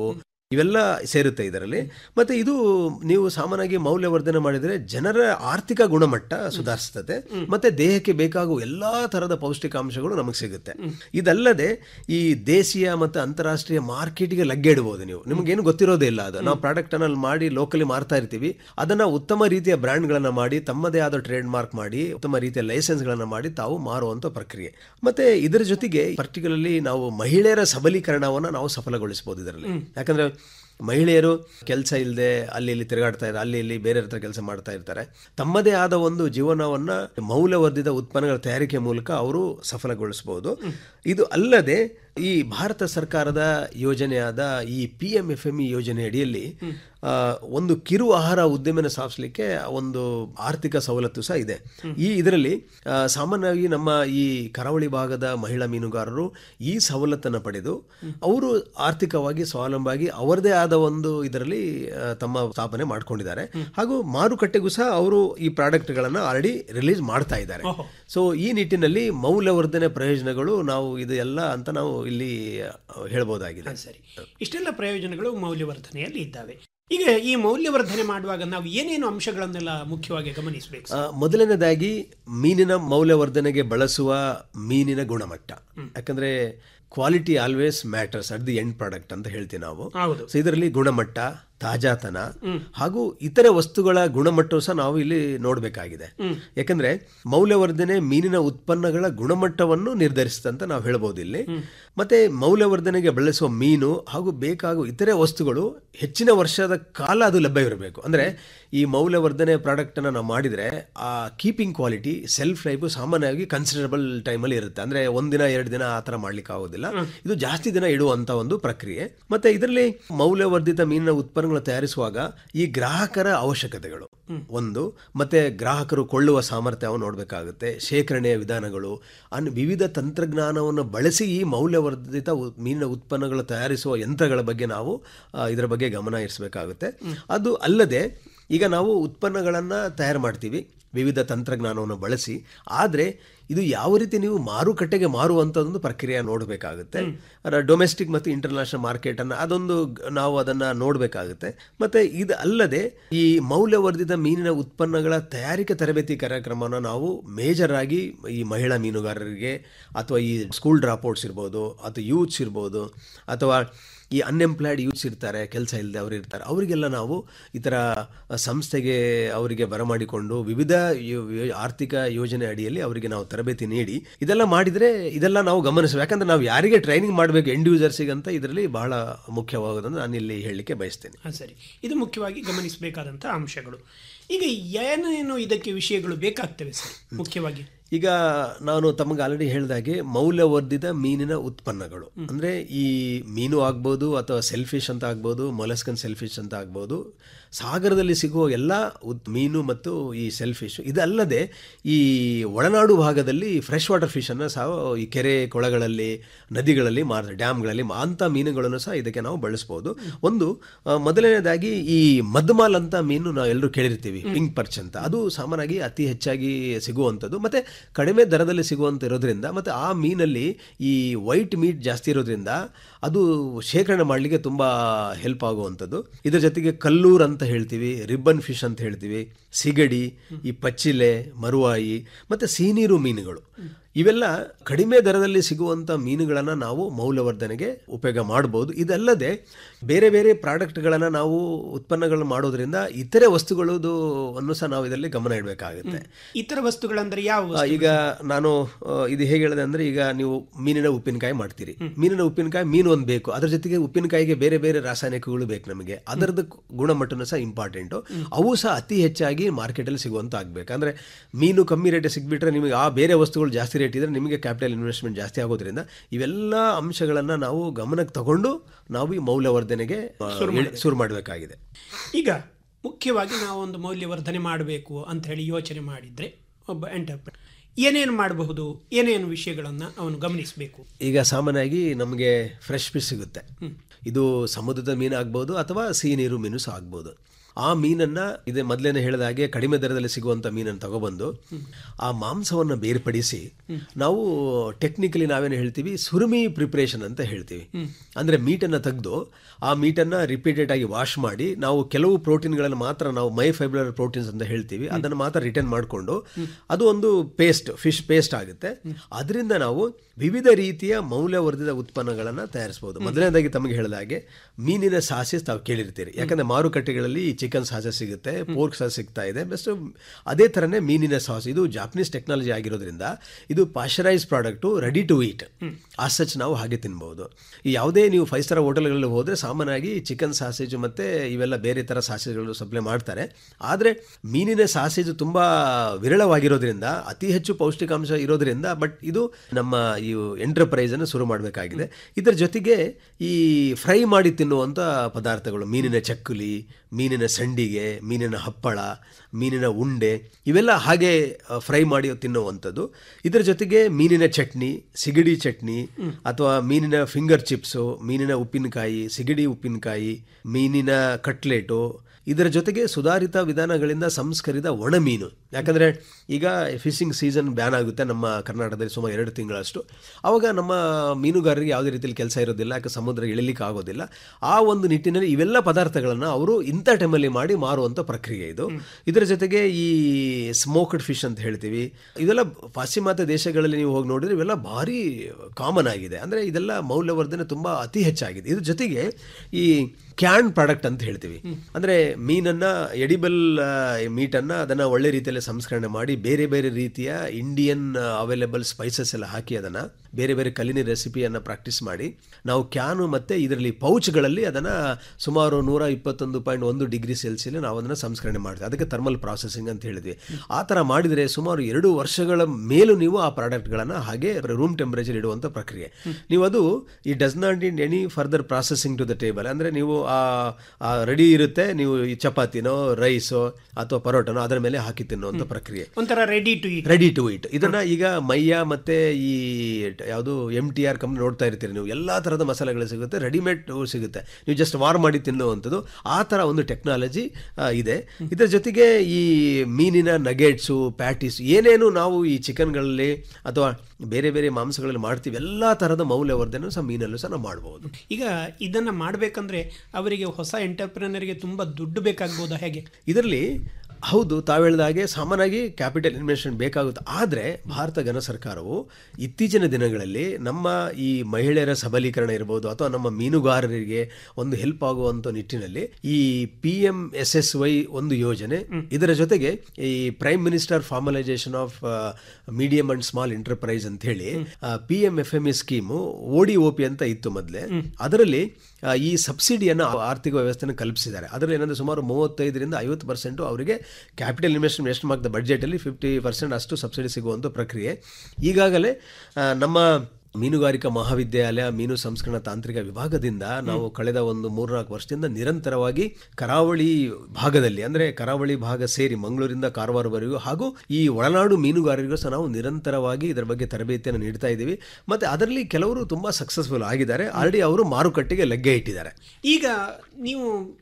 ಇವೆಲ್ಲ ಸೇರುತ್ತೆ ಇದರಲ್ಲಿ ಮತ್ತೆ ಇದು ನೀವು ಸಾಮಾನ್ಯವಾಗಿ ಮೌಲ್ಯವರ್ಧನೆ ಮಾಡಿದರೆ ಜನರ ಆರ್ಥಿಕ ಗುಣಮಟ್ಟ ಸುಧಾರಿಸ್ತದೆ ಮತ್ತೆ ದೇಹಕ್ಕೆ ಬೇಕಾಗುವ ಎಲ್ಲಾ ತರದ ಪೌಷ್ಟಿಕಾಂಶಗಳು ನಮಗೆ ಸಿಗುತ್ತೆ ಇದಲ್ಲದೆ ಈ ದೇಶೀಯ ಮತ್ತು ಅಂತಾರಾಷ್ಟ್ರೀಯ ಮಾರ್ಕೆಟ್ಗೆ ಲಗ್ಗೆ ಇಡಬಹುದು ನೀವು ನಿಮಗೇನು ಗೊತ್ತಿರೋದೇ ಇಲ್ಲ ಅದು ನಾವು ಪ್ರಾಡಕ್ಟ್ ಅನ್ನ ಮಾಡಿ ಲೋಕಲಿ ಮಾರ್ತಾ ಇರ್ತೀವಿ ಅದನ್ನ ಉತ್ತಮ ರೀತಿಯ ಬ್ರ್ಯಾಂಡ್ಗಳನ್ನ ಮಾಡಿ ತಮ್ಮದೇ ಆದ ಟ್ರೇಡ್ ಮಾರ್ಕ್ ಮಾಡಿ ಉತ್ತಮ ರೀತಿಯ ಲೈಸೆನ್ಸ್ ಗಳನ್ನ ಮಾಡಿ ತಾವು ಮಾರುವಂತ ಪ್ರಕ್ರಿಯೆ ಮತ್ತೆ ಇದರ ಜೊತೆಗೆ ಪರ್ಟಿಕ್ಯುಲರ್ಲಿ ನಾವು ಮಹಿಳೆಯರ ಸಬಲೀಕರಣವನ್ನ ನಾವು ಸಫಲಗೊಳಿಸಬಹುದು ಇದರಲ್ಲಿ ಯಾಕಂದ್ರೆ ಮಹಿಳೆಯರು ಕೆಲಸ ಇಲ್ಲದೆ ಅಲ್ಲಿ ಇಲ್ಲಿ ತಿರುಗಾಡ್ತಾ ಇದ್ದಾರೆ ಅಲ್ಲಿ ಇಲ್ಲಿ ಬೇರೆ ಹತ್ರ ಕೆಲಸ ಮಾಡ್ತಾ ಇರ್ತಾರೆ ತಮ್ಮದೇ ಆದ ಒಂದು ಜೀವನವನ್ನ ಮೌಲ್ಯವರ್ಧಿತ ಉತ್ಪನ್ನಗಳ ತಯಾರಿಕೆ ಮೂಲಕ ಅವರು ಸಫಲಗೊಳಿಸಬಹುದು ಇದು ಅಲ್ಲದೆ ಈ ಭಾರತ ಸರ್ಕಾರದ ಯೋಜನೆಯಾದ ಈ P M F M E ಯೋಜನೆ ಅಡಿಯಲ್ಲಿ ಆ, ಒಂದು ಕಿರು ಆಹಾರ ಉದ್ಯಮನ ಸ್ಥಾಪಿಸಲಿಕ್ಕೆ ಒಂದು ಆರ್ಥಿಕ ಸವಲತ್ತು ಸಹ ಇದೆ ಈ ಇದರಲ್ಲಿ ಆ, ಸಾಮಾನ್ಯವಾಗಿ ನಮ್ಮ ಈ ಕರಾವಳಿ ಭಾಗದ ಮಹಿಳಾ ಮೀನುಗಾರರು ಈ ಸವಲತ್ತನ್ನು ಪಡೆದು ಅವರು ಆರ್ಥಿಕವಾಗಿ ಸ್ವಾವಲಂಬಾಗಿ ಅವರದೇ ಆದ ಒಂದು ಇದರಲ್ಲಿ ಆ, ತಮ್ಮ ಸ್ಥಾಪನೆ ಮಾಡ್ಕೊಂಡಿದ್ದಾರೆ ಹಾಗೂ ಮಾರುಕಟ್ಟೆಗೂ ಸಹ ಅವರು ಈ ಪ್ರಾಡಕ್ಟ್ಗಳನ್ನು ಆಲ್ರೆಡಿ ರಿಲೀಸ್ ಮಾಡ್ತಾ ಇದ್ದಾರೆ ಸೊ ಈ ನಿಟ್ಟಿನಲ್ಲಿ ಮೌಲ್ಯವರ್ಧನೆ ಪ್ರಯೋಜನಗಳು ನಾವು ಇದು ಎಲ್ಲ ಅಂತ ನಾವು ಇಲ್ಲಿ ಆ, ಹೇಳ್ಬೋದಾಗಿದೆ ಸರಿ ಇಷ್ಟೆಲ್ಲ ಪ್ರಯೋಜನಗಳು ಮೌಲ್ಯವರ್ಧನೆಯಲ್ಲಿ ಇದ್ದಾವೆ ಈಗ ಈ ಮೌಲ್ಯವರ್ಧನೆ ಮಾಡುವಾಗ ನಾವು ಏನೇನು ಅಂಶಗಳನ್ನೆಲ್ಲ ಮುಖ್ಯವಾಗಿ ಗಮನಿಸಬೇಕು ಆ, ಮೊದಲನೇದಾಗಿ ಮೀನಿನ ಮೌಲ್ಯವರ್ಧನೆಗೆ ಬಳಸುವ ಮೀನಿನ ಗುಣಮಟ್ಟ ಯಾಕಂದ್ರೆ quality always matters at the end product ಅಂತ ಹೇಳ್ತೀವಿ ನಾವು ಹೌದು. ಸೊ ಇದರಲ್ಲಿ ಗುಣಮಟ್ಟ ತಾಜಾತನ ಹಾಗೂ ಇತರೆ ವಸ್ತುಗಳ ಗುಣಮಟ್ಟವು ಸಹ ನಾವು ಇಲ್ಲಿ ನೋಡಬೇಕಾಗಿದೆ ಯಾಕಂದ್ರೆ ಮೌಲ್ಯವರ್ಧನೆ ಮೀನಿನ ಉತ್ಪನ್ನಗಳ ಗುಣಮಟ್ಟವನ್ನು ನಿರ್ಧರಿಸುತ್ತೆ ಅಂತ ನಾವು ಹೇಳ್ಬೋದು ಇಲ್ಲಿ ಮತ್ತೆ ಮೌಲ್ಯವರ್ಧನೆಗೆ ಬಳಸುವ ಮೀನು ಹಾಗೂ ಬೇಕಾಗುವ ಇತರೆ ವಸ್ತುಗಳು ಹೆಚ್ಚಿನ ವರ್ಷದ ಕಾಲ ಅದು ಲಭ್ಯವಿರಬೇಕು ಅಂದ್ರೆ ಈ ಮೌಲ್ಯವರ್ಧನೆ ಪ್ರಾಡಕ್ಟ್ ಅನ್ನ ನಾವು ಮಾಡಿದ್ರೆ ಆ ಕೀಪಿಂಗ್ ಕ್ವಾಲಿಟಿ ಸೆಲ್ಫ್ ಲೈಫ್ ಸಾಮಾನ್ಯವಾಗಿ ಕನ್ಸಿಡರಬಲ್ ಟೈಮಲ್ಲಿ ಇರುತ್ತೆ ಅಂದ್ರೆ ಒಂದಿನ ಎರಡು ದಿನ ಆ ತರ ಮಾಡ್ಲಿಕ್ಕೆ ಆಗೋದಿಲ್ಲ ಇದು ಜಾಸ್ತಿ ದಿನ ಇಡುವಂತ ಒಂದು ಪ್ರಕ್ರಿಯೆ ಮತ್ತೆ ಇದರಲ್ಲಿ ಮೌಲ್ಯವರ್ಧಿತ ಮೀನಿನ ಉತ್ಪನ್ನಗಳು ತಯಾರಿಸುವಾಗ ಈ ಗ್ರಾಹಕರ ಅವಶ್ಯಕತೆಗಳು ಒಂದು ಮತ್ತೆ ಗ್ರಾಹಕರು ಕೊಳ್ಳುವ ಸಾಮರ್ಥ್ಯವನ್ನು ನೋಡಬೇಕಾಗುತ್ತೆ ಶೇಖರಣೆಯ ವಿಧಾನಗಳು ಅನ್ ವಿವಿಧ ತಂತ್ರಜ್ಞಾನವನ್ನು ಬಳಸಿ ಈ ಮೌಲ್ಯವರ್ಧಿತ ಉ- ಮೀನಿನ ಉತ್ಪನ್ನಗಳು ತಯಾರಿಸುವ ಯಂತ್ರಗಳ ಬಗ್ಗೆ ನಾವು ಆ, ಇದರ ಬಗ್ಗೆ ಗಮನ ಇರಿಸಬೇಕಾಗುತ್ತೆ ಅದು ಅಲ್ಲದೆ ಈಗ ನಾವು ಉತ್ಪನ್ನಗಳನ್ನು ತಯಾರು ಮಾಡ್ತೀವಿ ವಿವಿಧ ತಂತ್ರಜ್ಞಾನವನ್ನು ಬಳಸಿ ಆದರೆ ಇದು ಯಾವ ರೀತಿ ನೀವು ಮಾರುಕಟ್ಟೆಗೆ ಮಾರುವಂಥದ್ದೊಂದು ಪ್ರಕ್ರಿಯೆ ನೋಡಬೇಕಾಗುತ್ತೆ ಡೊಮೆಸ್ಟಿಕ್ ಮತ್ತು ಇಂಟರ್ನ್ಯಾಷನಲ್ ಮಾರ್ಕೆಟನ್ನು ಅದೊಂದು ಗ- ನಾವು ಅದನ್ನು ನೋಡಬೇಕಾಗುತ್ತೆ ಮತ್ತು ಇದು ಅಲ್ಲದೆ ಈ ಮೌಲ್ಯವರ್ಧಿತ ಮೀನಿನ ಉತ್ಪನ್ನಗಳ ತಯಾರಿಕೆ ತರಬೇತಿ ಕಾರ್ಯಕ್ರಮವನ್ನು ನಾವು ಮೇಜರ್ ಆಗಿ ಈ ಮಹಿಳಾ ಮೀನುಗಾರರಿಗೆ ಅಥವಾ ಈ ಸ್ಕೂಲ್ ಡ್ರಾಪ್ಔಟ್ಸ್ ಇರ್ಬೋದು ಅಥವಾ ಯೂತ್ಸ್ ಇರ್ಬೋದು ಅಥವಾ ಈ ಅನ್ಎಂಪ್ಲಾಯ್ಡ್ ಯೂತ್ಸ್ ಇರ್ತಾರೆ ಕೆಲಸ ಇಲ್ಲದೆ ಅವರು ಇರ್ತಾರೆ ಅವರಿಗೆಲ್ಲ ನಾವು ಈ ಥರ ಸಂಸ್ಥೆಗೆ ಅವರಿಗೆ ಬರಮಾಡಿಕೊಂಡು ವಿವಿಧ ಯೋ- ಯೋ- ಆರ್ಥಿಕ ಯೋಜನೆ ಅಡಿಯಲ್ಲಿ ಅವರಿಗೆ ನಾವು ತರಬೇತಿ ನೀಡಿ ಇದೆಲ್ಲ ಮಾಡಿದರೆ ಇದೆಲ್ಲ ನಾವು ಗಮನಿಸಬೇಕು ಯಾಕಂದ್ರೆ ನಾವು ಯಾರಿಗೆ ಟ್ರೈನಿಂಗ್ ಮಾಡಬೇಕು ಎಂಡ್ ಯೂಸರ್ಸಿಗೆ ಅಂತ ಇದರಲ್ಲಿ ಬಹಳ ಮುಖ್ಯವಾಗೋದನ್ನು ನಾನು ಇಲ್ಲಿ ಹೇಳಲಿಕ್ಕೆ ಬಯಸ್ತೇನೆ ಹಾ, ಸರಿ ಇದು ಮುಖ್ಯವಾಗಿ ಗಮನಿಸಬೇಕಾದಂಥ ಅಂಶಗಳು ಈಗ ಏನೇನು ಇದಕ್ಕೆ ವಿಷಯಗಳು ಬೇಕಾಗ್ತವೆ ಸರ್ ಮುಖ್ಯವಾಗಿ ಈಗ ನಾನು ತಮಗೆ ಆಲ್ರೆಡಿ ಹೇಳಿದಾಗೆ ಮೌಲ್ಯವರ್ಧಿತ ಮೀನಿನ ಉತ್ಪನ್ನಗಳು ಅಂದ್ರೆ ಈ ಮೀನು ಆಗ್ಬೋದು ಅಥವಾ ಸೆಲ್ಫಿಶ್ ಅಂತ ಆಗ್ಬೋದು ಮೊಲಸ್ಕನ್ ಸೆಲ್ಫಿಶ್ ಅಂತ ಆಗ್ಬೋದು ಸಾಗರದಲ್ಲಿ ಸಿಗುವ ಎಲ್ಲ ಉತ್ ಮೀನು ಮತ್ತು ಈ ಸೆಲ್ಫಿಶ್ ಇದಲ್ಲದೆ ಈ ಒಳನಾಡು ಭಾಗದಲ್ಲಿ ಫ್ರೆಶ್ ವಾಟರ್ ಫಿಶನ್ನು ಸಹ ಈ ಕೆರೆ ಕೊಳಗಳಲ್ಲಿ ನದಿಗಳಲ್ಲಿ ಮಾರ ಡ್ಯಾಮ್ಗಳಲ್ಲಿ ಮಾ- ಅಂಥ ಮೀನುಗಳನ್ನು ಸಹ ಇದಕ್ಕೆ ನಾವು ಬಳಸ್ಬೋದು ಒಂದು ಆ, ಮೊದಲನೇದಾಗಿ ಈ ಮದ್ಮಾಲ್ ಅಂತ ಮೀನು ನಾವು ಎಲ್ಲರೂ ಕೇಳಿರ್ತೀವಿ ಪಿಂಕ್ ಪರ್ಚ್ ಅಂತ ಅದು ಸಾಮಾನ್ಯವಾಗಿ ಅತಿ ಹೆಚ್ಚಾಗಿ ಸಿಗುವಂಥದ್ದು ಮತ್ತೆ ಕಡಿಮೆ ದರದಲ್ಲಿ ಸಿಗುವಂತ ಇರೋದ್ರಿಂದ ಮತ್ತೆ ಆ ಮೀನಲ್ಲಿ ಈ ವೈಟ್ ಮೀಟ್ ಜಾಸ್ತಿ ಇರೋದ್ರಿಂದ ಅದು ಶೇಖರಣೆ ಮಾಡಲಿಕ್ಕೆ ತುಂಬಾ ಹೆಲ್ಪ್ ಆಗುವಂಥದ್ದು ಇದ್ರ ಜೊತೆಗೆ ಕಲ್ಲೂರ್ ಅಂತ ಹೇಳ್ತೀವಿ ರಿಬ್ಬನ್ ಫಿಶ್ ಅಂತ ಹೇಳ್ತೀವಿ ಸಿಗಡಿ ಈ ಪಚ್ಚಿಲೆ ಮರುವಾಯಿ ಮತ್ತೆ ಸಿಹಿನೀರು ಮೀನುಗಳು ಇವೆಲ್ಲ ಕಡಿಮೆ ದರದಲ್ಲಿ ಸಿಗುವಂಥ ಮೀನುಗಳನ್ನು ನಾವು ಮೌಲ್ಯವರ್ಧನೆಗೆ ಉಪಯೋಗ ಮಾಡ್ಬೋದು ಇದಲ್ಲದೆ ಬೇರೆ ಬೇರೆ ಪ್ರಾಡಕ್ಟ್ಗಳನ್ನು ನಾವು ಉತ್ಪನ್ನಗಳನ್ನು ಮಾಡೋದ್ರಿಂದ ಇತರೆ ವಸ್ತುಗಳದು ಅನ್ನು ಸಹ ನಾವು ಇದರಲ್ಲಿ ಗಮನ ಇಡಬೇಕಾಗುತ್ತೆ ಇತರ ವಸ್ತುಗಳಂದ್ರೆ ಯಾವ ಆ, ವಸ್ತು? ಈಗ ನಾನು ಆ, ಇದು ಹೇಗೆ ಹೇಳಿದೆ ಅಂದ್ರೆ ಈಗ ನೀವು ಮೀನಿನ ಉಪ್ಪಿನಕಾಯಿ ಮಾಡ್ತೀರಿ ಮೀನಿನ ಉಪ್ಪಿನಕಾಯಿ ಮೀನು ಒಂದು ಬೇಕು ಅದ್ರ ಜೊತೆಗೆ ಉಪ್ಪಿನಕಾಯಿಗೆ ಬೇರೆ ಬೇರೆ ರಾಸಾಯನಿಕಗಳು ಬೇಕು ನಮಗೆ ಅದರದ್ದು ಗುಣಮಟ್ಟನೂ ಸಹ ಇಂಪಾರ್ಟೆಂಟು ಅವು ಸಹ ಅತಿ ಹೆಚ್ಚಾಗಿ ಮಾರ್ಕೆಟಲ್ಲಿ ಸಿಗುವಂತ ಆಗ್ಬೇಕು ಅಂದ್ರೆ ಮೀನು ಕಮ್ಮಿ ರೇಟ್ ಸಿಗ್ಬಿಟ್ರೆ ನಿಮಗೆ ಆ ಬೇರೆ ವಸ್ತುಗಳು ಜಾಸ್ತಿ ರೇಟ್ ಇದ್ರೆ ನಿಮಗೆ ಕ್ಯಾಪಿಟಲ್ ಇನ್ವೆಸ್ಟ್ಮೆಂಟ್ ಜಾಸ್ತಿ ಆಗೋದ್ರಿಂದ ಇವೆಲ್ಲ ಅಂಶಗಳನ್ನ ನಾವು ಗಮನಕ್ಕೆ ತಗೊಂಡು ನಾವು ಈ ಮೌಲ್ಯವರ್ಧನೆಗೆ ಆ, ಶುರು ಹೇಳಿ- ಶುರು ಮಾಡಬೇಕಾಗಿದೆ ಈಗ ಮುಖ್ಯವಾಗಿ ನಾವು ಒಂದು ಮೌಲ್ಯವರ್ಧನೆ ಮಾಡಬೇಕು ಅಂತ ಹೇಳಿ ಯೋಚನೆ ಮಾಡಿದ್ರೆ ಒಬ್ಬ ಎಂಟರ್ಪ್ರೈಸ್ ಏನೇನು ಮಾಡಬಹುದು ಏನೇನು ವಿಷಯಗಳನ್ನು ಅವನು ಗಮನಿಸಬೇಕು ಈಗ ಸಾಮಾನ್ಯವಾಗಿ ನಮಗೆ ಫ್ರೆಶ್ ಫಿಶ್ ಸಿಗುತ್ತೆ ಇದು ಸಮುದ್ರದ ಮೀನು ಆಗ್ಬೋದು ಅಥವಾ ಸಿಹಿ ನೀರು ಮೀನು ಸಹ ಆಗ್ಬೋದು ಆ ಮೀನನ್ನ ಇದೆ ಮೊದಲೇನೆ ಹೇಳಿದ ಹಾಗೆ ಕಡಿಮೆ ದರದಲ್ಲಿ ಸಿಗುವಂತ ಮೀನನ್ನು ತಗೊಬಂದು ಆ ಮಾಂಸವನ್ನು ಬೇರ್ಪಡಿಸಿ ನಾವು ಟೆಕ್ನಿಕಲಿ ನಾವೇನು ಹೇಳ್ತೀವಿ ಸುರುಮಿ ಪ್ರಿಪರೇಷನ್ ಅಂತ ಹೇಳ್ತೀವಿ ಅಂದ್ರೆ ಮೀಟನ್ನು ತೆಗೆದು ಆ ಮೀಟನ್ನ ರಿಪೀಟೆಡ್ ಆಗಿ ವಾಶ್ ಮಾಡಿ ನಾವು ಕೆಲವು ಪ್ರೋಟೀನ್ಗಳನ್ನು ಮಾತ್ರ ನಾವು ಮೈ ಫೈಬ್ರರ್ ಪ್ರೋಟೀನ್ಸ್ ಅಂತ ಹೇಳ್ತೀವಿ ಅದನ್ನು ಮಾತ್ರ ರಿಟರ್ನ್ ಮಾಡಿಕೊಂಡು ಅದು ಒಂದು ಪೇಸ್ಟ್ ಫಿಶ್ ಪೇಸ್ಟ್ ಆಗುತ್ತೆ ಅದರಿಂದ ನಾವು ವಿವಿಧ ರೀತಿಯ ಮೌಲ್ಯವರ್ಧಿತ ಉತ್ಪನ್ನಗಳನ್ನು ತಯಾರಿಸಬಹುದು ಮೊದಲನೇದಾಗಿ ತಮಗೆ ಹೇಳಿದ ಹಾಗೆ ಮೀನಿನ ಸಾಸಸ್ ತಾವು ಕೇಳಿರ್ತೀರಿ ಯಾಕಂದ್ರೆ ಮಾರುಕಟ್ಟೆಗಳಲ್ಲಿ ಚಿಕನ್ ಸಾಸ ಸಿಗುತ್ತೆ ಪೋರ್ಕ್ ಸಾಸ್ ಸಿಗ್ತಾ ಇದೆ ಬೆಸ್ಟ್ ಅದೇ ಥರನೇ ಮೀನಿನ ಸಾಸ್ ಇದು ಜಾಪನೀಸ್ ಟೆಕ್ನಾಲಜಿ ಆಗಿರೋದ್ರಿಂದ ಇದು pasteurise product ready to eat ಆ ಸಚ್ ನಾವು ಹಾಗೆ ತಿನ್ಬಹುದು ಈ ಯಾವುದೇ ನೀವು ಫೈವ್ ಸ್ಟಾರ್ ಹೋಟೆಲ್ಗಳಲ್ಲಿ ಹೋದರೆ ಸಾಮಾನ್ಯವಾಗಿ ಚಿಕನ್ ಸಾಸೇಜ್ ಮತ್ತೆ ಇವೆಲ್ಲ ಬೇರೆ ಥರ ಸಾಸೇಜ್ಗಳು ಸಪ್ಲೈ ಮಾಡ್ತಾರೆ ಆದರೆ ಮೀನಿನ ಸಾಸೇಜ್ ತುಂಬ ವಿರಳವಾಗಿರೋದ್ರಿಂದ ಅತಿ ಹೆಚ್ಚು ಪೌಷ್ಟಿಕಾಂಶ ಇರೋದ್ರಿಂದ ಬಟ್ ಇದು ನಮ್ಮ ಈ ಎಂಟರ್ಪ್ರೈಸ್ ಅನ್ನು ಶುರು ಮಾಡಬೇಕಾಗಿದೆ ಇದರ ಜೊತೆಗೆ ಈ ಫ್ರೈ ಮಾಡಿ ತಿನ್ನುವಂಥ ಪದಾರ್ಥಗಳು ಮೀನಿನ ಚಕ್ಕುಲಿ ಮೀನಿನ ಸಂಡಿಗೆ ಮೀನಿನ ಹಪ್ಪಳ ಮೀನಿನ ಉಂಡೆ ಇವೆಲ್ಲ ಹಾಗೆ ಫ್ರೈ ಮಾಡಿ ತಿನ್ನುವಂಥದ್ದು ಇದರ ಜೊತೆಗೆ ಮೀನಿನ ಚಟ್ನಿ ಸಿಗಡಿ ಚಟ್ನಿ ಅಥವಾ ಮೀನಿನ ಫಿಂಗರ್ ಚಿಪ್ಸು ಮೀನಿನ ಉಪ್ಪಿನಕಾಯಿ ಸಿಗಡಿ ಉಪ್ಪಿನಕಾಯಿ ಮೀನಿನ ಕಟ್ಲೆಟು ಇದರ ಜೊತೆಗೆ ಸುಧಾರಿತ ವಿಧಾನಗಳಿಂದ ಸಂಸ್ಕರಿತ ಒಣ ಮೀನು ಯಾಕಂದರೆ ಈಗ ಫಿಶಿಂಗ್ ಸೀಸನ್ ಬ್ಯಾನ್ ಆಗುತ್ತೆ ನಮ್ಮ ಕರ್ನಾಟಕದಲ್ಲಿ ಸುಮಾರು ಎರಡು ತಿಂಗಳಷ್ಟು ಆವಾಗ ನಮ್ಮ ಮೀನುಗಾರರಿಗೆ ಯಾವುದೇ ರೀತಿಯಲ್ಲಿ ಕೆಲಸ ಇರೋದಿಲ್ಲ ಯಾಕೆ ಸಮುದ್ರ ಇಳಿಲಿಕ್ಕೆ ಆಗೋದಿಲ್ಲ ಆ ಒಂದು ನಿಟ್ಟಿನಲ್ಲಿ ಇವೆಲ್ಲ ಪದಾರ್ಥಗಳನ್ನು ಅವರು ಇಂಥ ಟೈಮಲ್ಲಿ ಮಾಡಿ ಮಾರುವಂಥ ಪ್ರಕ್ರಿಯೆ ಇದು ಇದರ ಜೊತೆಗೆ ಈ ಸ್ಮೋಕ್ಡ್ ಫಿಶ್ ಅಂತ ಹೇಳ್ತೀವಿ ಇದೆಲ್ಲ ಪಾಶ್ಚಿಮಾತ್ಯ ದೇಶಗಳಲ್ಲಿ ನೀವು ಹೋಗಿ ನೋಡಿದ್ರೆ ಇವೆಲ್ಲ ಭಾರಿ ಕಾಮನ್ ಆಗಿದೆ ಅಂದರೆ ಇದೆಲ್ಲ ಮೌಲ್ಯವರ್ಧನೆ ತುಂಬ ಅತಿ ಹೆಚ್ಚಾಗಿದೆ ಇದ್ರ ಜೊತೆಗೆ ಈ ಕ್ಯಾನ್ ಪ್ರಾಡಕ್ಟ್ ಅಂತ ಹೇಳ್ತೀವಿ ಅಂದ್ರೆ ಮೀನನ್ನ ಎಡಿಬಲ್ ಮೀಟನ್ನ ಅದನ್ನ ಒಳ್ಳೆ ರೀತಿಯಲ್ಲಿ ಸಂಸ್ಕರಣೆ ಮಾಡಿ ಬೇರೆ ಬೇರೆ ರೀತಿಯ ಇಂಡಿಯನ್ ಅವೈಲೇಬಲ್ ಸ್ಪೈಸಸ್ ಎಲ್ಲ ಹಾಕಿ ಅದನ್ನ ಬೇರೆ ಬೇರೆ ಕಲಿನಿ ರೆಸಿಪಿಯನ್ನು ಪ್ರಾಕ್ಟೀಸ್ ಮಾಡಿ ನಾವು ಕ್ಯಾನು ಮತ್ತೆ ಇದರಲ್ಲಿ ಪೌಚ್ಗಳಲ್ಲಿ ಅದನ್ನ ಸುಮಾರು ನೂರ ಇಪ್ಪತ್ತೊಂದು ಪಾಯಿಂಟ್ ಒಂದು ಡಿಗ್ರಿ ಸೆಲ್ಸಿಯಲ್ಲಿ ನಾವು ಅದನ್ನ ಸಂಸ್ಕರಣೆ ಮಾಡ್ತೀವಿ ಅದಕ್ಕೆ ಥರ್ಮಲ್ ಪ್ರಾಸೆಸಿಂಗ್ ಅಂತ ಹೇಳಿದ್ವಿ ಆ ಥರ ಮಾಡಿದರೆ ಸುಮಾರು ಎರಡು ವರ್ಷಗಳ ಮೇಲೂ ನೀವು ಆ ಪ್ರಾಡಕ್ಟ್ಗಳನ್ನು ಹಾಗೆ ರೂಮ್ ಟೆಂಪರೇಚರ್ ಇಡುವಂಥ ಪ್ರಕ್ರಿಯೆ ನೀವು ಅದು ಈ does not in any further processing to the table ಅಂದರೆ ನೀವು ಆ ರೆಡಿ ಇರುತ್ತೆ ನೀವು ಈ ಚಪಾತಿನೋ ರೈಸೋ ಅಥವಾ ಪರೋಟನೋ ಅದರ ಮೇಲೆ ಹಾಕಿ ತಿನ್ನುವಂಥ ಪ್ರಕ್ರಿಯೆ ಒಂಥರ ready to eat ready to eat ಇದನ್ನ ಈಗ ಮಯ್ಯ ಮತ್ತೆ ಈ ಯಾವುದು ಎಮ್ ಟಿ ಆರ್ ಕಂಪ್ನಿ ನೋಡ್ತಾ ಇರ್ತೀರಿ ನೀವು ಎಲ್ಲ ಥರದ ಮಸಾಲೆಗಳು ಸಿಗುತ್ತೆ ರೆಡಿಮೇಡ್ ಸಿಗುತ್ತೆ ನೀವು ಜಸ್ಟ್ ವಾರ್ ಮಾಡಿ ತಿನ್ನುವಂಥದ್ದು ಆ ಥರ ಒಂದು ಟೆಕ್ನಾಲಜಿ ಇದೆ ಇದರ ಜೊತೆಗೆ ಈ ಮೀನಿನ ನಗೆಟ್ಸು ಪ್ಯಾಟೀಸ್ ಏನೇನು ನಾವು ಈ ಚಿಕನ್ಗಳಲ್ಲಿ ಅಥವಾ ಬೇರೆ ಬೇರೆ ಮಾಂಸಗಳಲ್ಲಿ ಮಾಡ್ತೀವಿ ಎಲ್ಲ ಥರದ ಮೌಲ್ಯವರ್ಧನೆ ಸಹ ಮೀನಲ್ಲೂ ಸಹ ನಾವು ಮಾಡಬಹುದು ಈಗ ಇದನ್ನ ಮಾಡಬೇಕಂದ್ರೆ ಅವರಿಗೆ ಹೊಸ ಎಂಟರ್ಪ್ರಿನರ್ಗೆ ತುಂಬಾ ದುಡ್ಡು ಬೇಕಾಗ್ಬೋದಾ ಹೇಗೆ ಇದರಲ್ಲಿ ಹೌದು ತಾವು ಹೇಳಿದ ಹಾಗೆ ಸಾಮಾನ್ಯವಾಗಿ ಕ್ಯಾಪಿಟಲ್ ಇನ್ವೆಸ್ಟ್ಮೆಂಟ್ ಬೇಕಾಗುತ್ತೆ ಆದರೆ ಭಾರತ ಘನ ಸರ್ಕಾರವು ಇತ್ತೀಚಿನ ದಿನಗಳಲ್ಲಿ ನಮ್ಮ ಈ ಮಹಿಳೆಯರ ಸಬಲೀಕರಣ ಇರ್ಬೋದು ಅಥವಾ ನಮ್ಮ ಮೀನುಗಾರರಿಗೆ ಒಂದು ಹೆಲ್ಪ್ ಆಗುವಂಥ ನಿಟ್ಟಿನಲ್ಲಿ ಈ P M S S Y ಒಂದು ಯೋಜನೆ ಇದರ ಜೊತೆಗೆ ಈ prime minister formalisation of medium and small enterprise ಅಂತ ಹೇಳಿ P M F M E scheme O D O P ಅಂತ ಇತ್ತು ಮೊದಲೇ ಅದರಲ್ಲಿ ಈ ಸಬ್ಸಿಡಿಯನ್ನು ಆರ್ಥಿಕ ವ್ಯವಸ್ಥೆಯನ್ನು ಕಲ್ಪಿಸಿದ್ದಾರೆ ಅದರಲ್ಲಿ ಏನಂದ್ರೆ ಸುಮಾರು ಮೂವತ್ತೈದರಿಂದ ಐವತ್ತು ಪರ್ಸೆಂಟು ಅವರಿಗೆ ಕ್ಯಾಪಿಟಲ್ ಇನ್ವೆಸ್ಟ್ಮೆಂಟ್ ಎಷ್ಟು ಮಾಡಿದ ಬಡ್ಜೆಟಲ್ಲಿ ಫಿಫ್ಟಿ ಪರ್ಸೆಂಟ್ ಅಷ್ಟು ಸಬ್ಸಿಡಿ ಸಿಗುವಂಥ ಪ್ರಕ್ರಿಯೆ ಈಗಾಗಲೇ ನಮ್ಮ ಮೀನುಗಾರಿಕಾ ಮಹಾವಿದ್ಯಾಲಯ ಮೀನು ಸಂಸ್ಕರಣಾ ತಾಂತ್ರಿಕ ವಿಭಾಗದಿಂದ ನಾವು ಕಳೆದ ಒಂದು ಮೂರ್ನಾಲ್ಕು ವರ್ಷದಿಂದ ನಿರಂತರವಾಗಿ ಕರಾವಳಿ ಭಾಗದಲ್ಲಿ ಅಂದರೆ ಕರಾವಳಿ ಭಾಗ ಸೇರಿ ಮಂಗಳೂರಿಂದ ಕಾರವಾರವರೆಗೂ ಹಾಗೂ ಈ ಒಳನಾಡು ಮೀನುಗಾರರಿಗೂ ಸಹ ನಾವು ನಿರಂತರವಾಗಿ ಇದರ ಬಗ್ಗೆ ತರಬೇತಿಯನ್ನು ನೀಡ್ತಾ ಇದ್ದೀವಿ ಮತ್ತು ಅದರಲ್ಲಿ ಕೆಲವರು ತುಂಬ ಸಕ್ಸಸ್ಫುಲ್ ಆಗಿದ್ದಾರೆ ಆಲ್ರೆಡಿ ಅವರು ಮಾರುಕಟ್ಟೆಗೆ ಲಗ್ಗೆ ಇಟ್ಟಿದ್ದಾರೆ ಈಗ ನೀವು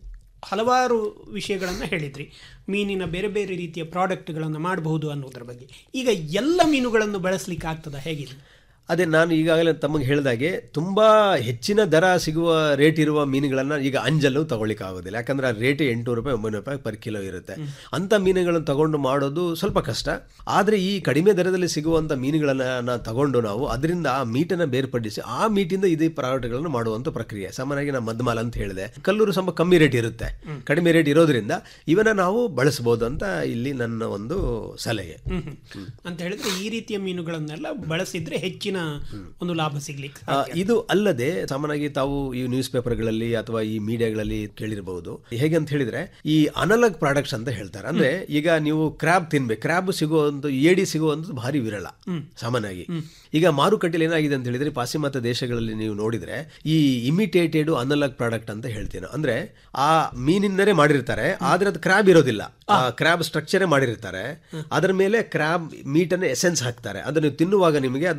ಹಲವಾರು ವಿಷಯಗಳನ್ನು ಹೇಳಿದ್ರಿ ಮೀನಿನ ಬೇರೆ ಬೇರೆ ರೀತಿಯ ಪ್ರಾಡಕ್ಟ್ಗಳನ್ನು ಮಾಡಬಹುದು ಅನ್ನೋದ್ರ ಬಗ್ಗೆ ಈಗ ಎಲ್ಲ ಮೀನುಗಳನ್ನು ಬಳಸಲಿಕ್ಕೆ ಆಗ್ತದ ಹೇಗಿದೆ ಅದೇ ನಾನು ಈಗಾಗಲೇ ತಮಗೆ ಹೇಳಿದಾಗೆ ತುಂಬ ಹೆಚ್ಚಿನ ದರ ಸಿಗುವ ರೇಟ್ ಇರುವ ಮೀನುಗಳನ್ನು ಈಗ ಅಂಜಲು ತಗೊಳ್ಳಿಕ್ಕೆ ಆಗೋದಿಲ್ಲ ಯಾಕಂದ್ರೆ ಆ ರೇಟ್ ಎಂಟುನೂರು ರೂಪಾಯಿ ಒಂಬೈನೂರು ರೂಪಾಯಿ ಪರ್ ಕಿಲೋ ಇರುತ್ತೆ ಅಂಥ ಮೀನುಗಳನ್ನು ತಗೊಂಡು ಮಾಡೋದು ಸ್ವಲ್ಪ ಕಷ್ಟ ಆದರೆ ಈ ಕಡಿಮೆ ದರದಲ್ಲಿ ಸಿಗುವಂಥ ಮೀನುಗಳನ್ನು ತಗೊಂಡು ನಾವು ಅದರಿಂದ ಆ ಮೀಟನ್ನು ಬೇರ್ಪಡಿಸಿ ಆ ಮೀಟಿಂದ ಇದೇ ಪ್ರಾಡಕ್ಟ್ಗಳನ್ನು ಮಾಡುವಂಥ ಪ್ರಕ್ರಿಯೆ ಸಾಮಾನ್ಯವಾಗಿ ನಾನು ಮದ್ಮಾಲ ಅಂತ ಹೇಳಿದೆ ಕಲ್ಲೂರು ಸ್ವಲ್ಪ ಕಮ್ಮಿ ರೇಟ್ ಇರುತ್ತೆ ಕಡಿಮೆ ರೇಟ್ ಇರೋದ್ರಿಂದ ಇವನ್ನ ನಾವು ಬಳಸಬಹುದು ಅಂತ ಇಲ್ಲಿ ನನ್ನ ಒಂದು ಸಲಹೆ ಅಂತ ಹೇಳಿದ್ರೆ ಈ ರೀತಿಯ ಮೀನುಗಳನ್ನೆಲ್ಲ ಬಳಸಿದ್ರೆ ಹೆಚ್ಚಿನ ಒಂದು ಲಾಭ ಸಿಗ್ಲಿಕ್ಕೆ ಆ, ಇದು ಅಲ್ಲದೆ ಸಾಮಾನ್ಯವಾಗಿ ತಾವು ಈ ನ್ಯೂಸ್ ಪೇಪರ್ಗಳಲ್ಲಿ ಅಥವಾ ಈ ಮೀಡಿಯಾಗಳಲ್ಲಿ ಕೇಳಿರಬಹುದು ಹೇಗೆ ಅಂತ ಹೇಳಿದ್ರೆ ಈ ಅನಲಾಗ್ ಪ್ರಾಡಕ್ಟ್ಸ್ ಅಂತ ಹೇಳ್ತಾರೆ ಅಂದ್ರೆ ಈಗ ನೀವು ಕ್ರಾಬ್ ತಿನ್ಬೇಕು ಕ್ರಾಬ್ ಸಿಗುವಂತ ಏಡಿ ಸಿಗುವಂಥದ್ದು ಭಾರಿ ವಿರಳ ಸಾಮಾನ್ಯವಾಗಿ ಈಗ ಮಾರುಕಟ್ಟೆಯಲ್ಲಿ ಏನಾಗಿದೆ ಅಂತ ಹೇಳಿದ್ರೆ ಪಾಶ್ಚಿಮಾತ್ಯ ದೇಶಗಳಲ್ಲಿ ನೀವು ನೋಡಿದ್ರೆ ಈ ಇಮಿಟೇಟೆಡ್ ಅನಲಾಗ್ ಪ್ರಾಡಕ್ಟ್ ಅಂತ ಹೇಳ್ತೀನಿ ಅಂದ್ರೆ ಆ ಮೀನಿಂದಲೇ ಮಾಡಿರ್ತಾರೆ ಆದ್ರೆ ಅದು ಕ್ರಾಬ್ ಇರೋದಿಲ್ಲ ಆ ಕ್ರಾಬ್ ಸ್ಟ್ರಕ್ಚರೇ ಮಾಡಿರ್ತಾರೆ ಅದರ ಮೇಲೆ ಕ್ರಾಬ್ ಮೀಟ್ ಅನ್ನು ಎಸೆನ್ಸ್ ಹಾಕ್ತಾರೆ ಅದನ್ನು ತಿನ್ನುವಾಗ ನಿಮಗೆ ಅದು ಕ್ರಾಬ್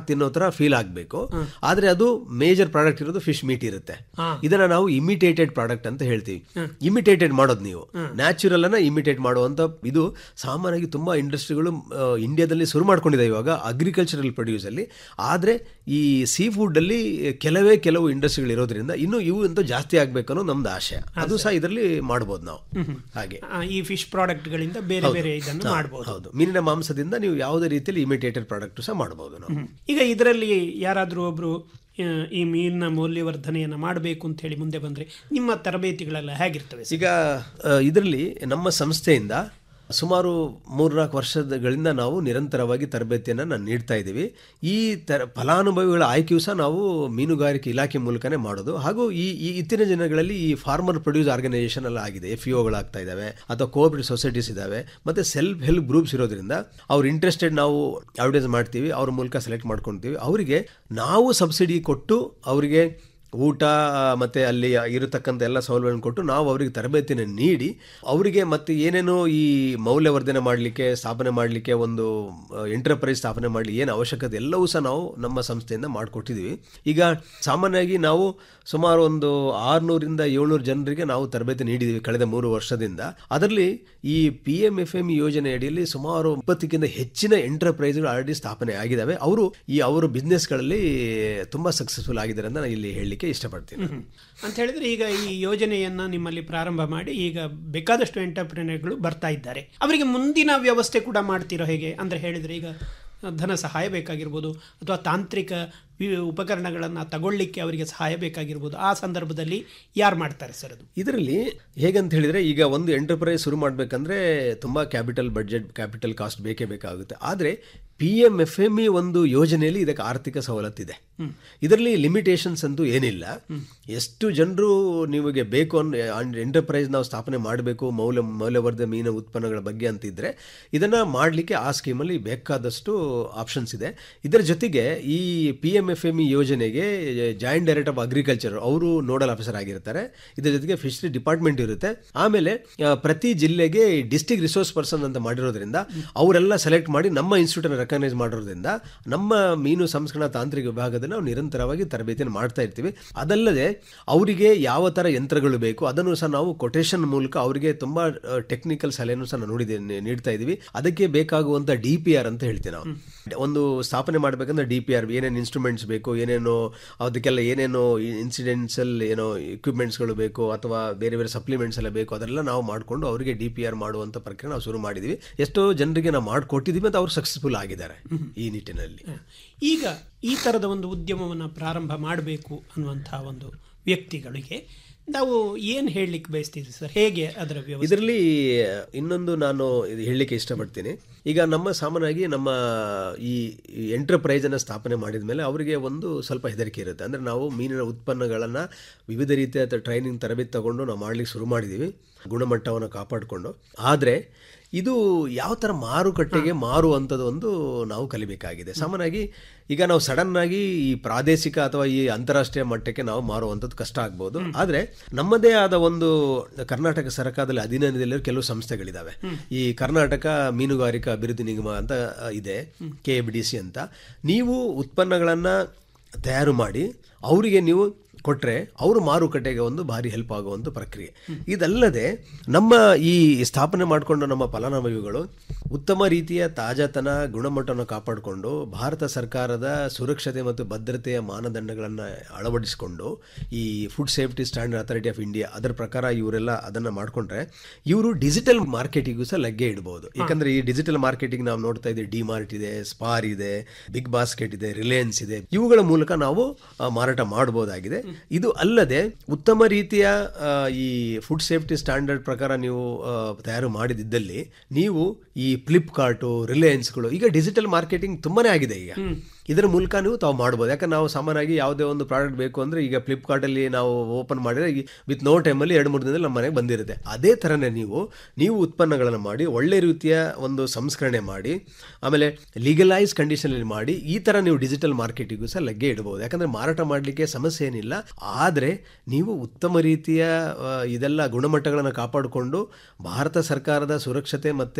ತಿನ್ನೋ ತರ ಫೀಲ್ ಆಗಬೇಕು ಆದ್ರೆ ಅದು ಮೇಜರ್ ಪ್ರಾಡಕ್ಟ್ ಇರೋದು ಫಿಶ್ ಮೀಟ್ ಇರುತ್ತೆ ಹಾ. ಇದನ್ನ ನಾವು ಇಮಿಟೇಟೆಡ್ ಪ್ರಾಡಕ್ಟ್ ಅಂತ ಹೇಳ್ತೀವಿ ಇಮಿಟೇಟೆಡ್ ಮಾಡೋದು ನೀವು ನ್ಯಾಚುರಲ್ ಅನ್ನ ಇಮಿಟೇಟ್ ಮಾಡುವಂತ ಇದು ಸಾಮಾನ್ಯವಾಗಿ ತುಂಬಾ ಇಂಡಸ್ಟ್ರಿಗಳು ಇಂಡಿಯಾದಲ್ಲಿ ಶುರು ಮಾಡ್ಕೊಂಡಿದೆ ಇವಾಗ ಅಗ್ರಿಕಲ್ಚರಲ್ ಪ್ರೊಡ್ಯೂಸ್ ಅಲ್ಲಿ ಆದ್ರೆ ಈ ಸೀ ಫುಡ್ ಅಲ್ಲಿ ಕೆಲವೇ ಕೆಲವು ಇಂಡಸ್ಟ್ರಿಗಳು ಇರೋದ್ರಿಂದ ಇನ್ನು ಇವು ಅಂತೂ ಜಾಸ್ತಿ ಆಗ್ಬೇಕು ಅನ್ನೋ ನಮ್ದು ಆಶಯ ಅದು ಸಹ ಇದರಲ್ಲಿ ಮಾಡ್ಬೋದು ನಾವು ಹಾಗೆ ಆ, ಈ ಫಿಶ್ ಪ್ರಾಡಕ್ಟ್ಗಳಿಂದ ಬೇರೆ ಹೌದು. ಬೇರೆ ಇದನ್ನು ಹಾ, ಮಾಡಬಹುದು ಹೌದು ಮೀನಿನ ಮಾಂಸದಿಂದ ನೀವು ಯಾವುದೇ ರೀತಿಯಲ್ಲಿ ಇಮಿಟೇಟೆಡ್ ಪ್ರಾಡಕ್ಟ್ ಸಹ ಮಾಡಬಹುದು ನಾವು ಈಗ ಇದರಲ್ಲಿ ಯಾರಾದರೂ ಒಬ್ರು ಆ, ಈ ಮೀನಿನ ಮೌಲ್ಯವರ್ಧನೆಯನ್ನು ಮಾಡಬೇಕು ಅಂತ ಹೇಳಿ ಮುಂದೆ ಬಂದ್ರೆ ನಿಮ್ಮ ತರಬೇತಿಗಳೆಲ್ಲ ಹೇಗಿರ್ತವೆ ಸರ್? ಈಗ ಇದರಲ್ಲಿ ನಮ್ಮ ಸಂಸ್ಥೆಯಿಂದ ಸುಮಾರು ಮೂರ್ನಾಲ್ಕು ವರ್ಷಗಳಿಂದ ನಾವು ನಿರಂತರವಾಗಿ ತರಬೇತಿಯನ್ನು ನಾನು ನೀಡ್ತಾ ಇದ್ದೀವಿ ಈ ತರ ಫಲಾನುಭವಿಗಳ ಆಯ್ಕೆಯೂ ಸಹ ನಾವು ಮೀನುಗಾರಿಕೆ ಇಲಾಖೆ ಮೂಲಕನೇ ಮಾಡೋದು ಹಾಗೂ ಈ ಈ ಇತ್ತೀನ ದಿನಗಳಲ್ಲಿ ಈ ಫಾರ್ಮರ್ ಪ್ರೊಡ್ಯೂಸ್ ಆರ್ಗನೈಸೇಷನ್ ಎಲ್ಲ ಆಗಿದೆ ಎಫ್ ಆಗ್ತಾ ಇದ್ದಾವೆ ಅಥವಾ ಕೋಆಪರೇಟಿವ್ ಸೊಸೈಟೀಸ್ ಇದ್ದಾವೆ ಮತ್ತೆ ಸೆಲ್ಫ್ ಹೆಲ್ಪ್ ಗ್ರೂಪ್ಸ್ ಇರೋದ್ರಿಂದ ಅವ್ರು ಇಂಟ್ರೆಸ್ಟೆಡ್ ನಾವು ಅಡ್ವರ್ಟೈಸ್ ಮಾಡ್ತೀವಿ ಅವ್ರ ಮೂಲಕ ಸೆಲೆಕ್ಟ್ ಮಾಡ್ಕೊಳ್ತೀವಿ ಅವರಿಗೆ ನಾವು ಸಬ್ಸಿಡಿ ಕೊಟ್ಟು ಅವರಿಗೆ ಊಟ ಮತ್ತೆ ಅಲ್ಲಿ ಇರತಕ್ಕಂಥ ಎಲ್ಲ ಸೌಲಭ್ಯಗಳನ್ನು ಕೊಟ್ಟು ನಾವು ಅವರಿಗೆ ತರಬೇತಿನ ನೀಡಿ ಅವರಿಗೆ ಮತ್ತೆ ಏನೇನೋ ಈ ಮೌಲ್ಯವರ್ಧನೆ ಮಾಡಲಿಕ್ಕೆ ಸ್ಥಾಪನೆ ಮಾಡಲಿಕ್ಕೆ ಒಂದು ಎಂಟರ್ಪ್ರೈಸ್ ಸ್ಥಾಪನೆ ಮಾಡಲಿ ಏನು ಅವಶ್ಯಕತೆ ಎಲ್ಲವೂ ಸಹ ನಾವು ನಮ್ಮ ಸಂಸ್ಥೆಯಿಂದ ಮಾಡಿಕೊಟ್ಟಿದ್ದೀವಿ ಈಗ ಸಾಮಾನ್ಯವಾಗಿ ನಾವು ಸುಮಾರು ಒಂದು ಆರುನೂರಿಂದ ಏಳ್ನೂರು ಜನರಿಗೆ ನಾವು ತರಬೇತಿ ನೀಡಿದ್ದೀವಿ ಕಳೆದ ಮೂರು ವರ್ಷದಿಂದ ಅದರಲ್ಲಿ ಈ ಪಿ ಎಂ ಎಫ್ ಎಂ ಯೋಜನೆ ಅಡಿಯಲ್ಲಿ ಸುಮಾರು ಇಪ್ಪತ್ತಕ್ಕಿಂತ ಹೆಚ್ಚಿನ ಎಂಟರ್ಪ್ರೈಸ್ಗಳು ಆಲ್ರೆಡಿ ಸ್ಥಾಪನೆ ಆಗಿದ್ದಾವೆ ಅವರು ಈ ಅವರ ಬಿಸ್ನೆಸ್ಗಳಲ್ಲಿ ತುಂಬ ಸಕ್ಸಸ್ಫುಲ್ ಆಗಿದ್ದಾರೆ ಅಂತ ನಾನು ಇಲ್ಲಿ ಹೇಳಲಿಕ್ಕೆ ಇಷ್ಟಪಡ್ತೀನಿ ಅಂತ ಹೇಳಿದ್ರೆ ಈಗ ಈ ಯೋಜನೆಯನ್ನ ನಿಮ್ಮಲ್ಲಿ ಪ್ರಾರಂಭ ಮಾಡಿ ಈಗ ಬೇಕಾದಷ್ಟು ಎಂಟರ್ಪ್ರಿನರ್ಗಳು ಬರ್ತಾ ಇದ್ದಾರೆ ಅವರಿಗೆ ಮುಂದಿನ ವ್ಯವಸ್ಥೆ ಕೂಡ ಮಾಡ್ತಿರೋ ಹೇಗೆ ಅಂದ್ರೆ ಹೇಳಿದ್ರೆ ಈಗ ಧನ ಸಹಾಯ ಬೇಕಾಗಿರ್ಬೋದು ಅಥವಾ ತಾಂತ್ರಿಕ ವಿ- ಉಪಕರಣಗಳನ್ನು ತಗೊಳ್ಳಿಕ್ಕೆ ಅವರಿಗೆ ಸಹಾಯ ಬೇಕಾಗಿರ್ಬೋದು ಆ ಸಂದರ್ಭದಲ್ಲಿ ಯಾರು ಮಾಡ್ತಾರೆ ಸರ್ ಅದು ಇದರಲ್ಲಿ ಹೇಗಂತ ಹೇಳಿದ್ರೆ ಈಗ ಒಂದು ಎಂಟರ್ಪ್ರೈಸ್ ಶುರು ಮಾಡಬೇಕಂದ್ರೆ ತುಂಬ ಕ್ಯಾಪಿಟಲ್ ಬಡ್ಜೆಟ್ ಕ್ಯಾಪಿಟಲ್ ಕಾಸ್ಟ್ ಬೇಕೇ ಬೇಕಾಗುತ್ತೆ ಆದರೆ P M F M E ಒಂದು ಯೋಜನೆಯಲ್ಲಿ ಇದಕ್ಕೆ ಆರ್ಥಿಕ ಸವಲತ್ತಿದೆ ಇದರಲ್ಲಿ ಲಿಮಿಟೇಷನ್ಸ್ ಅಂತೂ ಏನಿಲ್ಲ ಎಷ್ಟು ಜನರು ನಿಮಗೆ ಬೇಕು ಅನ್ನೋ ಎಂಟರ್ಪ್ರೈಸ್ ನಾವು ಸ್ಥಾಪನೆ ಮಾಡಬೇಕು ಮೌಲ್ಯ ಮೌಲ್ಯವರ್ಧ ಮೀನು ಉತ್ಪನ್ನಗಳ ಬಗ್ಗೆ ಅಂತಿದ್ರೆ ಇದನ್ನು ಮಾಡಲಿಕ್ಕೆ ಆ ಸ್ಕೀಮಲ್ಲಿ ಬೇಕಾದಷ್ಟು ಆಪ್ಷನ್ಸ್ ಇದೆ ಇದರ ಜೊತೆಗೆ ಈ P M F M E ಯೋಜನೆಗೆ ಜಾಯಿಂಟ್ ಡೈರೆಕ್ಟರ್ ಆಫ್ ಅಗ್ರಿಕಲ್ಚರ್ ಅವರು ನೋಡಲ್ ಆಫೀಸರ್ ಆಗಿರ್ತಾರೆ ಇದರ ಜೊತೆಗೆ ಫಿಶರಿ ಡಿಪಾರ್ಟ್ಮೆಂಟ್ ಇರುತ್ತೆ ಆಮೇಲೆ ಆ, ಪ್ರತಿ ಜಿಲ್ಲೆಗೆ ಡಿಸ್ಟಿಕ್ ರಿಸೋರ್ಸ್ ಪರ್ಸನ್ ಅಂತ ಮಾಡಿರೋದ್ರಿಂದ ಅವರೆಲ್ಲ ಸೆಲೆಕ್ಟ್ ಮಾಡಿ ನಮ್ಮ ಇನ್ಸ್ಟಿಟ್ಯೂಟ್ ರೆಕಗ್ನೈಸ್ ಮಾಡಿರೋದ್ರಿಂದ ನಮ್ಮ ಮೀನು ಸಂಸ್ಕರಣಾ ತಾಂತ್ರಿಕ ವಿಭಾಗದಲ್ಲಿ ನಾವು ನಿರಂತರವಾಗಿ ತರಬೇತಿಯನ್ನು ಮಾಡ್ತಾ ಇರ್ತೀವಿ ಅದಲ್ಲದೆ ಅವರಿಗೆ ಯಾವ ಥರ ಯಂತ್ರಗಳು ಬೇಕು ಅದನ್ನು ಸಹ ನಾವು ಕೊಟೇಶನ್ ಮೂಲಕ ಅವರಿಗೆ ತುಂಬ ಟೆಕ್ನಿಕಲ್ ಸಲಹೆಯನ್ನು ಸಹ ನಾವು ನೋಡಿದ್ದೇನೆ ನೀಡ್ತಾ ಇದ್ದೀವಿ ಅದಕ್ಕೆ ಬೇಕಾಗುವಂಥ ಡಿ ಪಿ ಆರ್ ಅಂತ ಹೇಳ್ತೀವಿ ನಾವು ಒಂದು ಸ್ಥಾಪನೆ ಮಾಡಬೇಕಂದ್ರೆ ಡಿ ಪಿ ಆರ್ ಏನೇನು ಇನ್ಸ್ಟ್ರೂಮೆಂಟ್ಸ್ ಬೇಕು ಏನೇನು ಅದಕ್ಕೆಲ್ಲ ಏನೇನು ಇನ್ಸಿಡೆನ್ಸಲ್ ಏನೋ ಇಕ್ವಿಪ್ಮೆಂಟ್ಸ್ಗಳು ಬೇಕು ಅಥವಾ ಬೇರೆ ಬೇರೆ ಸಪ್ಲಿಮೆಂಟ್ಸ್ ಎಲ್ಲ ಬೇಕು ಅದೆಲ್ಲ ನಾವು ಮಾಡಿಕೊಂಡು ಅವರಿಗೆ ಡಿ ಪಿ ಆರ್ ಮಾಡುವಂಥ ಪ್ರಕ್ರಿಯೆ ನಾವು ಶುರು ಮಾಡಿದ್ದೀವಿ ಎಷ್ಟೋ ಜನರಿಗೆ ನಾವು ಮಾಡಿಕೊಟ್ಟಿದ್ದೀವಿ ಮತ್ತು ಅವರು ಸಕ್ಸಸ್ಫುಲ್ ಆಗಿದ್ದಾರೆ ಈ ನಿಟ್ಟಿನಲ್ಲಿ ಈಗ ಈ ಥರದ ಒಂದು ಉದ್ಯಮವನ್ನು ಪ್ರಾರಂಭ ಮಾಡಬೇಕು ಅನ್ನುವಂಥ ಒಂದು ವ್ಯಕ್ತಿಗಳಿಗೆ ನಾವು ಏನು ಹೇಳಲಿಕ್ಕೆ ಬಯಸ್ತೀವಿ ಸರ್ ಹೇಗೆ ಅದರ ವ್ಯವಸ್ಥೆ ಇದರಲ್ಲಿ ಇನ್ನೊಂದು ನಾನು ಇದು ಹೇಳಲಿಕ್ಕೆ ಇಷ್ಟಪಡ್ತೀನಿ ಈಗ ನಮ್ಮ ಸಾಮಾನ್ಯವಾಗಿ ನಮ್ಮ ಈ ಎಂಟರ್ಪ್ರೈಸನ್ನು ಸ್ಥಾಪನೆ ಮಾಡಿದ ಮೇಲೆ ಅವರಿಗೆ ಒಂದು ಸ್ವಲ್ಪ ಹೆದರಿಕೆ ಇರುತ್ತೆ ಅಂದರೆ ನಾವು ಮೀನಿನ ಉತ್ಪನ್ನಗಳನ್ನು ವಿವಿಧ ರೀತಿಯ ಟ್ರೈನಿಂಗ್ ತರಬೇತಿ ತಗೊಂಡು ನಾವು ಮಾಡಲಿಕ್ಕೆ ಶುರು ಮಾಡಿದ್ದೀವಿ ಗುಣಮಟ್ಟವನ್ನು ಕಾಪಾಡಿಕೊಂಡು ಆದರೆ ಇದು ಯಾವ ಥರ ಮಾರುಕಟ್ಟೆಗೆ ಮಾರುವಂಥದ್ದು ಒಂದು ನಾವು ಕಲಿಬೇಕಾಗಿದೆ ಸಾಮಾನ್ಯವಾಗಿ ಈಗ ನಾವು ಸಡನ್ ಆಗಿ ಈ ಪ್ರಾದೇಶಿಕ ಅಥವಾ ಈ ಅಂತಾರಾಷ್ಟ್ರೀಯ ಮಟ್ಟಕ್ಕೆ ನಾವು ಮಾರುವಂಥದ್ದು ಕಷ್ಟ ಆಗ್ಬೋದು ಆದರೆ ನಮ್ಮದೇ ಆದ ಒಂದು ಕರ್ನಾಟಕ ಸರ್ಕಾರದಲ್ಲಿ ಅಧೀನದಲ್ಲಿರೋ ಕೆಲವು ಸಂಸ್ಥೆಗಳಿದ್ದಾವೆ ಈ ಕರ್ನಾಟಕ ಮೀನುಗಾರಿಕಾ ಅಭಿವೃದ್ಧಿ ನಿಗಮ ಅಂತ ಆ, ಇದೆ ಕೆ ಎಫ್ ಡಿ ಸಿ ಅಂತ ನೀವು ಉತ್ಪನ್ನಗಳನ್ನು ತಯಾರು ಮಾಡಿ ಅವರಿಗೆ ನೀವು ಕೊಟ್ಟರೆ ಅವರು ಮಾರುಕಟ್ಟೆಗೆ ಒಂದು ಭಾರಿ ಹೆಲ್ಪ್ ಆಗುವಂಥ ಪ್ರಕ್ರಿಯೆ ಇದಲ್ಲದೆ ನಮ್ಮ ಈ ಸ್ಥಾಪನೆ ಮಾಡಿಕೊಂಡು ನಮ್ಮ ಫಲಾನುಭವಿಗಳು ಉತ್ತಮ ರೀತಿಯ ತಾಜಾತನ ಗುಣಮಟ್ಟವನ್ನು ಕಾಪಾಡಿಕೊಂಡು ಭಾರತ ಸರ್ಕಾರದ ಸುರಕ್ಷತೆ ಮತ್ತು ಭದ್ರತೆಯ ಮಾನದಂಡಗಳನ್ನು ಅಳವಡಿಸಿಕೊಂಡು ಈ food safety standard authority of India ಅದರ ಪ್ರಕಾರ ಇವರೆಲ್ಲ ಅದನ್ನು ಮಾಡಿಕೊಂಡ್ರೆ ಇವರು ಡಿಜಿಟಲ್ ಮಾರ್ಕೆಟಿಗೂ ಸಹ ಲಗ್ಗೆ ಇಡಬಹುದು ಯಾಕಂದ್ರೆ ಈ ಡಿಜಿಟಲ್ ಮಾರ್ಕೆಟಿಂಗ್ ನಾವು ನೋಡ್ತಾ ಇದ್ದೀವಿ ಡಿ ಮಾರ್ಟ್ ಇದೆ ಸ್ಪಾರ್ ಇದೆ ಬಿಗ್ ಬಾಸ್ಕೆಟ್ ಇದೆ ರಿಲಯನ್ಸ್ ಇದೆ ಇವುಗಳ ಮೂಲಕ ನಾವು ಆ, ಮಾರಾಟ ಮಾಡಬಹುದಾಗಿದೆ ಇದು ಅಲ್ಲದೆ ಉತ್ತಮ ರೀತಿಯ ಆ, ಈ ಫುಡ್ ಸೇಫ್ಟಿ ಸ್ಟ್ಯಾಂಡರ್ಡ್ ಪ್ರಕಾರ ನೀವು ಆ, ತಯಾರು ಮಾಡಿದಿದ್ದಲ್ಲಿ ನೀವು ಈ ಫ್ಲಿಪ್ಕಾರ್ಟು ರಿಲಯನ್ಸ್ಗಳು ಈಗ ಡಿಜಿಟಲ್ ಮಾರ್ಕೆಟಿಂಗ್ ತುಂಬಾನೇ ಆಗಿದೆ ಈಗ ಇದರ ಮೂಲಕ ನೀವು ತಾವು ಮಾಡ್ಬೋದು ಯಾಕಂದ್ರೆ ನಾವು ಸಾಮಾನ್ಯವಾಗಿ ಯಾವುದೇ ಒಂದು ಪ್ರಾಡಕ್ಟ್ ಬೇಕು ಅಂದರೆ ಈಗ ಫ್ಲಿಪ್ಕಾರ್ಟಲ್ಲಿ ನಾವು ಓಪನ್ ಮಾಡಿದ್ರೆ ವಿತ್ ನೋ ಟೈಮಲ್ಲಿ ಎರಡು ಮೂರು ದಿನದಲ್ಲಿ ನಮ್ಮ ಮನೆಗೆ ಬಂದಿರುತ್ತೆ ಅದೇ ಥರನೇ ನೀವು ನೀವು ಉತ್ಪನ್ನಗಳನ್ನು ಮಾಡಿ ಒಳ್ಳೆ ರೀತಿಯ ಒಂದು ಸಂಸ್ಕರಣೆ ಮಾಡಿ ಆಮೇಲೆ ಲೀಗಲೈಸ್ ಕಂಡೀಷನಲ್ಲಿ ಮಾಡಿ ಈ ಥರ ನೀವು ಡಿಜಿಟಲ್ ಮಾರ್ಕೆಟಿಗೂ ಸಹ ಲಗ್ಗೆ ಇಡಬಹುದು ಯಾಕಂದರೆ ಮಾರಾಟ ಮಾಡಲಿಕ್ಕೆ ಸಮಸ್ಯೆ ಏನಿಲ್ಲ ಆದರೆ ನೀವು ಉತ್ತಮ ರೀತಿಯ ಆ, ಇದೆಲ್ಲ ಗುಣಮಟ್ಟಗಳನ್ನು ಕಾಪಾಡಿಕೊಂಡು ಭಾರತ ಸರ್ಕಾರದ ಸುರಕ್ಷತೆ ಮತ್ತು ಭದ್ರತಾ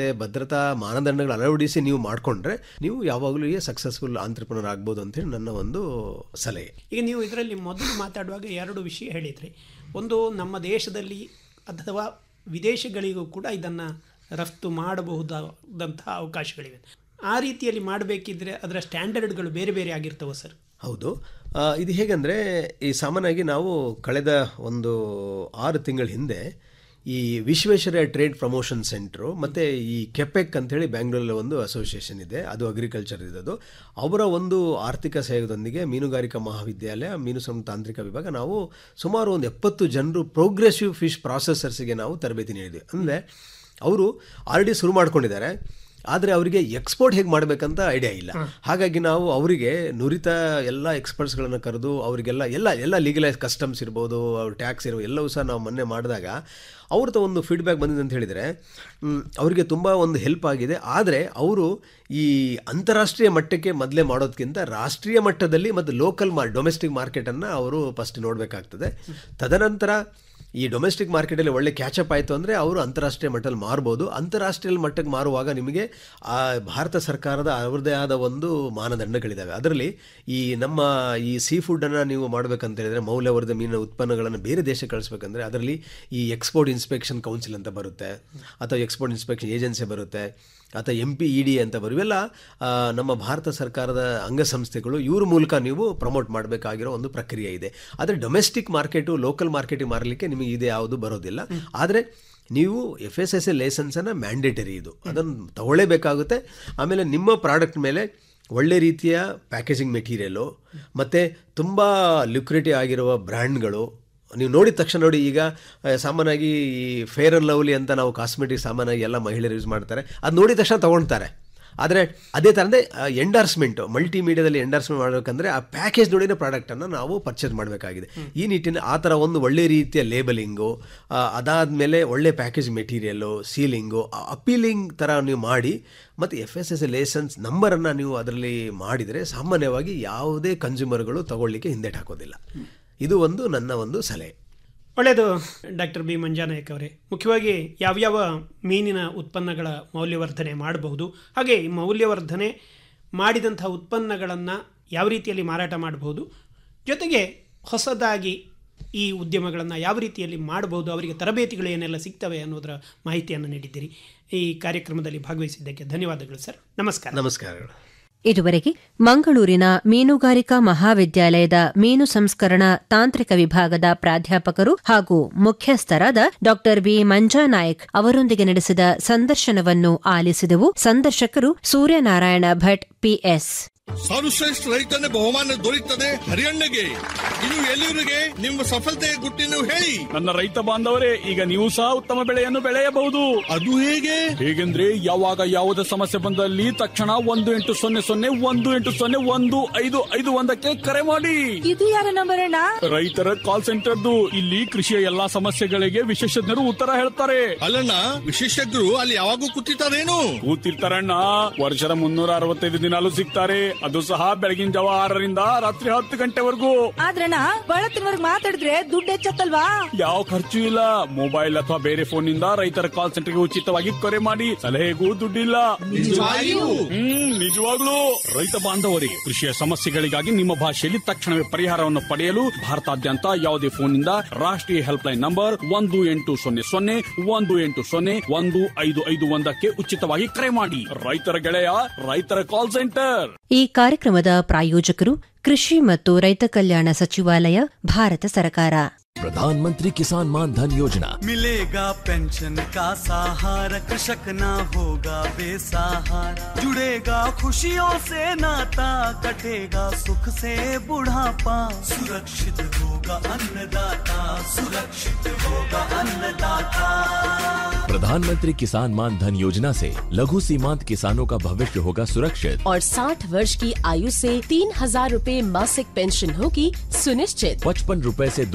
ಇರೋಂಥ ಮಾನದಂಡಗಳು ಅಳವಡಿಸಿ ನೀವು ಮಾಡಿಕೊಂಡ್ರೆ ನೀವು ಯಾವಾಗಲೂ ಸಕ್ಸಸ್ಫುಲ್ ಆಂಟ್ರಪ್ರನರ್ ಆಗ್ಬೋದು ಅಂತೇಳಿ ನನ್ನ ಒಂದು ಸಲಹೆ ಈಗ ನೀವು ಇದರಲ್ಲಿ ಮೊದಲು ಮಾತಾಡುವಾಗ ಎರಡು ವಿಷಯ ಹೇಳಿದ್ರಿ ಒಂದು ನಮ್ಮ ದೇಶದಲ್ಲಿ ಅಥವಾ ವಿದೇಶಗಳಿಗೂ ಕೂಡ ಇದನ್ನು ರಫ್ತು ಮಾಡಬಹುದಾದಂತಹ ಅವಕಾಶಗಳಿವೆ ಆ ರೀತಿಯಲ್ಲಿ ಮಾಡಬೇಕಿದ್ರೆ ಅದರ ಸ್ಟ್ಯಾಂಡರ್ಡ್ಗಳು ಬೇರೆ ಬೇರೆ ಆಗಿರ್ತವೆ ಸರ್ ಹೌದು ಆ, ಇದು ಹೇಗೆಂದರೆ ಈ ಸಾಮಾನ್ಯವಾಗಿ ನಾವು ಕಳೆದ ಒಂದು ಆರು ತಿಂಗಳ ಹಿಂದೆ ಈ ವಿಶ್ವೇಶ್ವರಯ್ಯ ಟ್ರೇಡ್ ಪ್ರಮೋಷನ್ ಸೆಂಟ್ರು ಮತ್ತು ಈ ಕೆಪೆಕ್ ಅಂತೇಳಿ ಬ್ಯಾಂಗ್ಳೂರಲ್ಲಿ ಒಂದು ಅಸೋಸಿಯೇಷನ್ ಇದೆ ಅದು ಅಗ್ರಿಕಲ್ಚರ್ ಇರೋದು ಅವರ ಒಂದು ಆರ್ಥಿಕ ಸಹಯೋಗದೊಂದಿಗೆ ಮೀನುಗಾರಿಕಾ ಮಹಾವಿದ್ಯಾಲಯ ಮೀನು ಸಂ ತಾಂತ್ರಿಕ ವಿಭಾಗ ನಾವು ಸುಮಾರು ಒಂದು ಎಪ್ಪತ್ತು ಜನರು ಪ್ರೋಗ್ರೆಸಿವ್ ಫಿಶ್ ಪ್ರಾಸೆಸರ್ಸ್ಗೆ ನಾವು ತರಬೇತಿ ನೀಡಿದ್ವಿ ಅಂದರೆ ಅವರು ಆಲ್ರೆಡಿ ಶುರು ಮಾಡ್ಕೊಂಡಿದ್ದಾರೆ ಆದರೆ ಅವರಿಗೆ ಎಕ್ಸ್ಪೋರ್ಟ್ ಹೇಗೆ ಮಾಡಬೇಕಂತ ಐಡಿಯಾ ಇಲ್ಲ ಹಾಗಾಗಿ ನಾವು ಅವರಿಗೆ ನುರಿತ ಎಲ್ಲ ಎಕ್ಸ್ಪರ್ಟ್ಸ್ಗಳನ್ನು ಕರೆದು ಅವರಿಗೆಲ್ಲ ಎಲ್ಲ ಎಲ್ಲ ಲೀಗಲೈಸ್ ಕಸ್ಟಮ್ಸ್ ಇರ್ಬೋದು ಅವ್ರ ಟ್ಯಾಕ್ಸ್ ಇರ್ಬೋದು ಎಲ್ಲವೂ ಸಹ ನಾವು ಮೊನ್ನೆ ಮಾಡಿದಾಗ ಅವ್ರದ್ದು ಒಂದು ಫೀಡ್ಬ್ಯಾಕ್ ಬಂದಿದೆ ಅಂತ ಹೇಳಿದರೆ ಮ್, ಅವರಿಗೆ ತುಂಬ ಒಂದು ಹೆಲ್ಪ್ ಆಗಿದೆ ಆದರೆ ಅವರು ಈ ಅಂತಾರಾಷ್ಟ್ರೀಯ ಮಟ್ಟಕ್ಕೆ ಮೊದಲೇ ಮಾಡೋದಕ್ಕಿಂತ ರಾಷ್ಟ್ರೀಯ ಮಟ್ಟದಲ್ಲಿ ಮತ್ತು ಲೋಕಲ್ ಮಾರ್ ಡೊಮೆಸ್ಟಿಕ್ ಮಾರ್ಕೆಟನ್ನು ಅವರು ಫಸ್ಟ್ ನೋಡಬೇಕಾಗ್ತದೆ ತದನಂತರ ಈ ಡೊಮೆಸ್ಟಿಕ್ ಮಾರ್ಕೆಟಲ್ಲಿ ಒಳ್ಳೆ ಕ್ಯಾಚಪ್ ಆಯಿತು ಅಂದರೆ ಅವರು ಅಂತಾರಾಷ್ಟ್ರೀಯ ಮಟ್ಟದಲ್ಲಿ ಮಾರ್ಬೋದು ಅಂತಾರಾಷ್ಟ್ರೀಯ ಮಟ್ಟಕ್ಕೆ ಮಾರುವಾಗ ನಿಮಗೆ ಆ ಭಾರತ ಸರ್ಕಾರದ ಅವರದೇ ಆದ ಒಂದು ಮಾನದಂಡಗಳಿದ್ದಾವೆ ಅದರಲ್ಲಿ ಈ ನಮ್ಮ ಈ ಸೀ ಫುಡ್ಡನ್ನು ನೀವು ಮಾಡಬೇಕಂತ ಹೇಳಿದರೆ ಮೌಲ್ಯವರ್ಧ ಮೀನಿನ ಉತ್ಪನ್ನಗಳನ್ನು ಬೇರೆ ದೇಶಕ್ಕೆ ಕಳಿಸ್ಬೇಕಂದ್ರೆ ಅದರಲ್ಲಿ ಈ ಎಕ್ಸ್ಪೋರ್ಟ್ ಇನ್ಸ್ಪೆಕ್ಷನ್ ಕೌನ್ಸಿಲ್ ಅಂತ ಬರುತ್ತೆ ಅಥವಾ ಎಕ್ಸ್ಪೋರ್ಟ್ ಇನ್ಸ್ಪೆಕ್ಷನ್ ಏಜೆನ್ಸಿ ಬರುತ್ತೆ ಅಥವಾ ಎಂ ಪಿ ಇ ಡಿ ಅಂತ ಬರು ಇವೆಲ್ಲ ಆ, ನಮ್ಮ ಭಾರತ ಸರ್ಕಾರದ ಅಂಗಸಂಸ್ಥೆಗಳು ಇವ್ರ ಮೂಲಕ ನೀವು ಪ್ರಮೋಟ್ ಮಾಡಬೇಕಾಗಿರೋ ಒಂದು ಪ್ರಕ್ರಿಯೆ ಇದೆ ಆದರೆ ಡೊಮೆಸ್ಟಿಕ್ ಮಾರ್ಕೆಟು ಲೋಕಲ್ ಮಾರ್ಕೆಟಿಗೆ ಮಾರಲಿಕ್ಕೆ ನಿಮಗೆ ಇದು ಯಾವುದು ಬರೋದಿಲ್ಲ ಆದರೆ ನೀವು ಎಫ್ ಎಸ್ ಎಸ್ ಎ ಲೈಸೆನ್ಸನ್ನು ಮ್ಯಾಂಡೇಟರಿ ಇದು ಅದನ್ನು ತಗೊಳ್ಳೇಬೇಕಾಗುತ್ತೆ ಆಮೇಲೆ ನಿಮ್ಮ ಪ್ರಾಡಕ್ಟ್ ಮೇಲೆ ಒಳ್ಳೆ ರೀತಿಯ ಪ್ಯಾಕೇಜಿಂಗ್ ಮೆಟೀರಿಯಲು ಮತ್ತು ತುಂಬ ಲ್ಯುಕ್ರೇಟಿವ್ ಆಗಿರುವ ಬ್ರ್ಯಾಂಡ್ಗಳು ನೀವು ನೋಡಿದ ತಕ್ಷಣ ನೋಡಿ ಈಗ ಆ, ಸಾಮಾನ್ಯವಾಗಿ ಈ ಫೇರ್ ಆ್ಯಂಡ್ ಲವ್ಲಿ ಅಂತ ನಾವು ಕಾಸ್ಮೆಟಿಕ್ ಸಾಮಾನ್ಯವಾಗಿ ಎಲ್ಲ ಮಹಿಳೆಯರು ಯೂಸ್ ಮಾಡ್ತಾರೆ ಅದು ನೋಡಿದ ತಕ್ಷಣ ತೊಗೊಳ್ತಾರೆ ಆದರೆ ಅದೇ ಥರದೇ ಎಂಡಾರ್ಸ್ಮೆಂಟ್ ಮಲ್ಟಿಮೀಡಿಯಾದಲ್ಲಿ ಎಂಡಾರ್ಸ್ಮೆಂಟ್ ಮಾಡಬೇಕಂದ್ರೆ ಆ ಪ್ಯಾಕೇಜ್ ನೋಡಿನ ಪ್ರಾಡಕ್ಟನ್ನು ನಾವು ಪರ್ಚೇಸ್ ಮಾಡಬೇಕಾಗಿದೆ ಈ ನಿಟ್ಟಿನ ಆ ಥರ ಒಂದು ಒಳ್ಳೆ ರೀತಿಯ ಲೇಬಲಿಂಗು ಅದಾದಮೇಲೆ ಒಳ್ಳೆ ಪ್ಯಾಕೇಜ್ ಮೆಟೀರಿಯಲ್ಲು ಸೀಲಿಂಗು ಅಪೀಲಿಂಗ್ ಥರ ನೀವು ಮಾಡಿ ಮತ್ತು F S S A licence ನಂಬರನ್ನು ನೀವು ಅದರಲ್ಲಿ ಮಾಡಿದರೆ ಸಾಮಾನ್ಯವಾಗಿ ಯಾವುದೇ ಕನ್ಸ್ಯೂಮರ್ಗಳು ತಗೊಳ್ಳಿಕ್ಕೆ ಹಿಂದೆಟ್ ಹಾಕೋದಿಲ್ಲ ಇದು ಒಂದು ನನ್ನ ಒಂದು ಸಲಹೆ ಒಳ್ಳೆಯದು ಡಾಕ್ಟರ್ ಬಿ ಮಂಜಾನಾಯಕ್ ಅವರೇ ಮುಖ್ಯವಾಗಿ ಯಾವ್ಯಾವ ಮೀನಿನ ಉತ್ಪನ್ನಗಳ ಮೌಲ್ಯವರ್ಧನೆ ಮಾಡಬಹುದು ಹಾಗೆ ಈ ಮೌಲ್ಯವರ್ಧನೆ ಮಾಡಿದಂತಹ ಉತ್ಪನ್ನಗಳನ್ನು ಯಾವ ರೀತಿಯಲ್ಲಿ ಮಾರಾಟ ಮಾಡಬಹುದು ಜೊತೆಗೆ ಹೊಸದಾಗಿ ಈ ಉದ್ಯಮಗಳನ್ನು ಯಾವ ರೀತಿಯಲ್ಲಿ ಮಾಡಬಹುದು ಅವರಿಗೆ ತರಬೇತಿಗಳು ಏನೆಲ್ಲ ಸಿಗ್ತವೆ ಅನ್ನೋದರ ಮಾಹಿತಿಯನ್ನು ನೀಡಿದ್ದೀರಿ ಈ ಕಾರ್ಯಕ್ರಮದಲ್ಲಿ ಭಾಗವಹಿಸಿದ್ದಕ್ಕೆ ಧನ್ಯವಾದಗಳು ಸರ್ ನಮಸ್ಕಾರ ನಮಸ್ಕಾರಗಳು ಇದುವರೆಗೆ ಮಂಗಳೂರಿನ ಮೀನುಗಾರಿಕಾ ಮಹಾವಿದ್ಯಾಲಯದ ಮೀನು ಸಂಸ್ಕರಣಾ ತಾಂತ್ರಿಕ ವಿಭಾಗದ ಪ್ರಾಧ್ಯಾಪಕರು ಹಾಗೂ ಮುಖ್ಯಸ್ಥರಾದ ಡಾ ಬಿ ಮಂಜಾನಾಯಕ್ ಅವರೊಂದಿಗೆ ನಡೆಸಿದ ಸಂದರ್ಶನವನ್ನು ಆಲಿಸಿದವು ಸಂದರ್ಶಕರು ಸೂರ್ಯನಾರಾಯಣ ಭಟ್ ಪಿಎಸ್ ಸರ್ವಶ್ರೇಷ್ಠ ರೈತನ ಬಹುಮಾನ ದೊರೆಯುತ್ತದೆ ಹರಿಯಣ್ಣಗೆ ಇನ್ನು ಎಲ್ಲಿವರಿಗೆ ನಿಮ್ಮ ಸಫಲತೆಯ ಗುಟ್ಟಿನ ಹೇಳಿ ನನ್ನ ರೈತ ಬಾಂಧವರೇ ಈಗ ನೀವು ಸಹ ಉತ್ತಮ ಬೆಳೆಯನ್ನು ಬೆಳೆಯಬಹುದು ಅದು ಹೇಗೆ ಹೇಗೆಂದ್ರೆ ಯಾವಾಗ ಯಾವುದೇ ಸಮಸ್ಯೆ ಬಂದಲ್ಲಿ ತಕ್ಷಣ ಒಂದು ಎಂಟು ಸೊನ್ನೆ ಸೊನ್ನೆ ಒಂದು ಎಂಟು ಸೊನ್ನೆ ಒಂದು ಐದು ಐದು ಒಂದಕ್ಕೆ ಕರೆ ಮಾಡಿ ಇದು ಯಾರ ನಂಬರ್ ಅಣ್ಣ ರೈತರ ಕಾಲ್ ಸೆಂಟರ್ದು ಇಲ್ಲಿ ಕೃಷಿಯ ಎಲ್ಲಾ ಸಮಸ್ಯೆಗಳಿಗೆ ವಿಶೇಷಜ್ಞರು ಉತ್ತರ ಹೇಳ್ತಾರೆ ಅಲ್ಲಣ್ಣ ವಿಶೇಷಜ್ಞರು ಅಲ್ಲಿ ಯಾವಾಗೂ ಕೂತಿರ್ತಾರೇನು ಕೂತಿರ್ತಾರಣ್ಣ ವರ್ಷದ ಮುನ್ನೂರ ಅರವತ್ತೈದು ದಿನಾಲು ಸಿಗ್ತಾರೆ ಅದು ಸಹ ಬೆಳಗಿನ ಜಾವ ಆರರಿಂದ ರಾತ್ರಿ ಹತ್ತು ಗಂಟೆವರೆಗೂ ಆದ್ರಣ್ಣ ಬಳತ್ತಿನವರ್ಗ್ ಮಾತಾಡಿದ್ರೆ ದುಡ್ಡು ಹೆಚ್ಚತ್ತಲ್ವಾ ಯಾವ ಖರ್ಚು ಇಲ್ಲ ಮೊಬೈಲ್ ಅಥವಾ ಬೇರೆ ಫೋನ್ ನಿಂದ ರೈತರ ಕಾಲ್ ಸೆಂಟರ್ಗೆ ಉಚಿತವಾಗಿ ಕರೆ ಮಾಡಿ ಸಲಹೆಗೂ ದುಡ್ಡಿಲ್ಲ ನಿಜವಾಗಿಯೂ? ಹ್ಮ್ ನಿಜವಾಗ್ಲೂ ರೈತ ಬಾಂಧವರೇ ಕೃಷಿಯ ಸಮಸ್ಯೆಗಳಿಗಾಗಿ ನಿಮ್ಮ ಭಾಷೆಯಲ್ಲಿ ತಕ್ಷಣವೇ ಪರಿಹಾರವನ್ನು ಪಡೆಯಲು ಭಾರತಾದ್ಯಂತ ಯಾವುದೇ ಫೋನ್ನಿಂದ ರಾಷ್ಟ್ರೀಯ ಹೆಲ್ಪ್ಲೈನ್ ನಂಬರ್ ಒಂದು ಎಂಟು ಸೊನ್ನೆ ಸೊನ್ನೆ ಒಂದು ಎಂಟು ಸೊನ್ನೆ ಒಂದು ಐದು ಐದು ಒಂದಕ್ಕೆ ಉಚಿತವಾಗಿ ಕರೆ ಮಾಡಿ ರೈತರ ಗೆಳೆಯ ರೈತರ ಕಾಲ್ ಸೆಂಟರ್ ಈ ಕಾರ್ಯಕ್ರಮದ ಪ್ರಾಯೋಜಕರು ಕೃಷಿ ಮತ್ತು ರೈತ ಕಲ್ಯಾಣ ಸಚಿವಾಲಯ ಭಾರತ ಸರ್ಕಾರ प्रधानमंत्री किसान मान धन योजना मिलेगा पेंशन का सहारा कृषक ना होगा बेसहारा जुड़ेगा खुशियों से नाता कटेगा सुख से बुढ़ापा सुरक्षित होगा अन्नदाता सुरक्षित होगा अन्नदाता प्रधानमंत्री किसान मान धन योजना से लघु सीमांत किसानों का भविष्य होगा सुरक्षित और 60 वर्ष की आयु से तीन हजार रूपए मासिक पेंशन होगी सुनिश्चित पचपन रूपए से दो सौ रूपए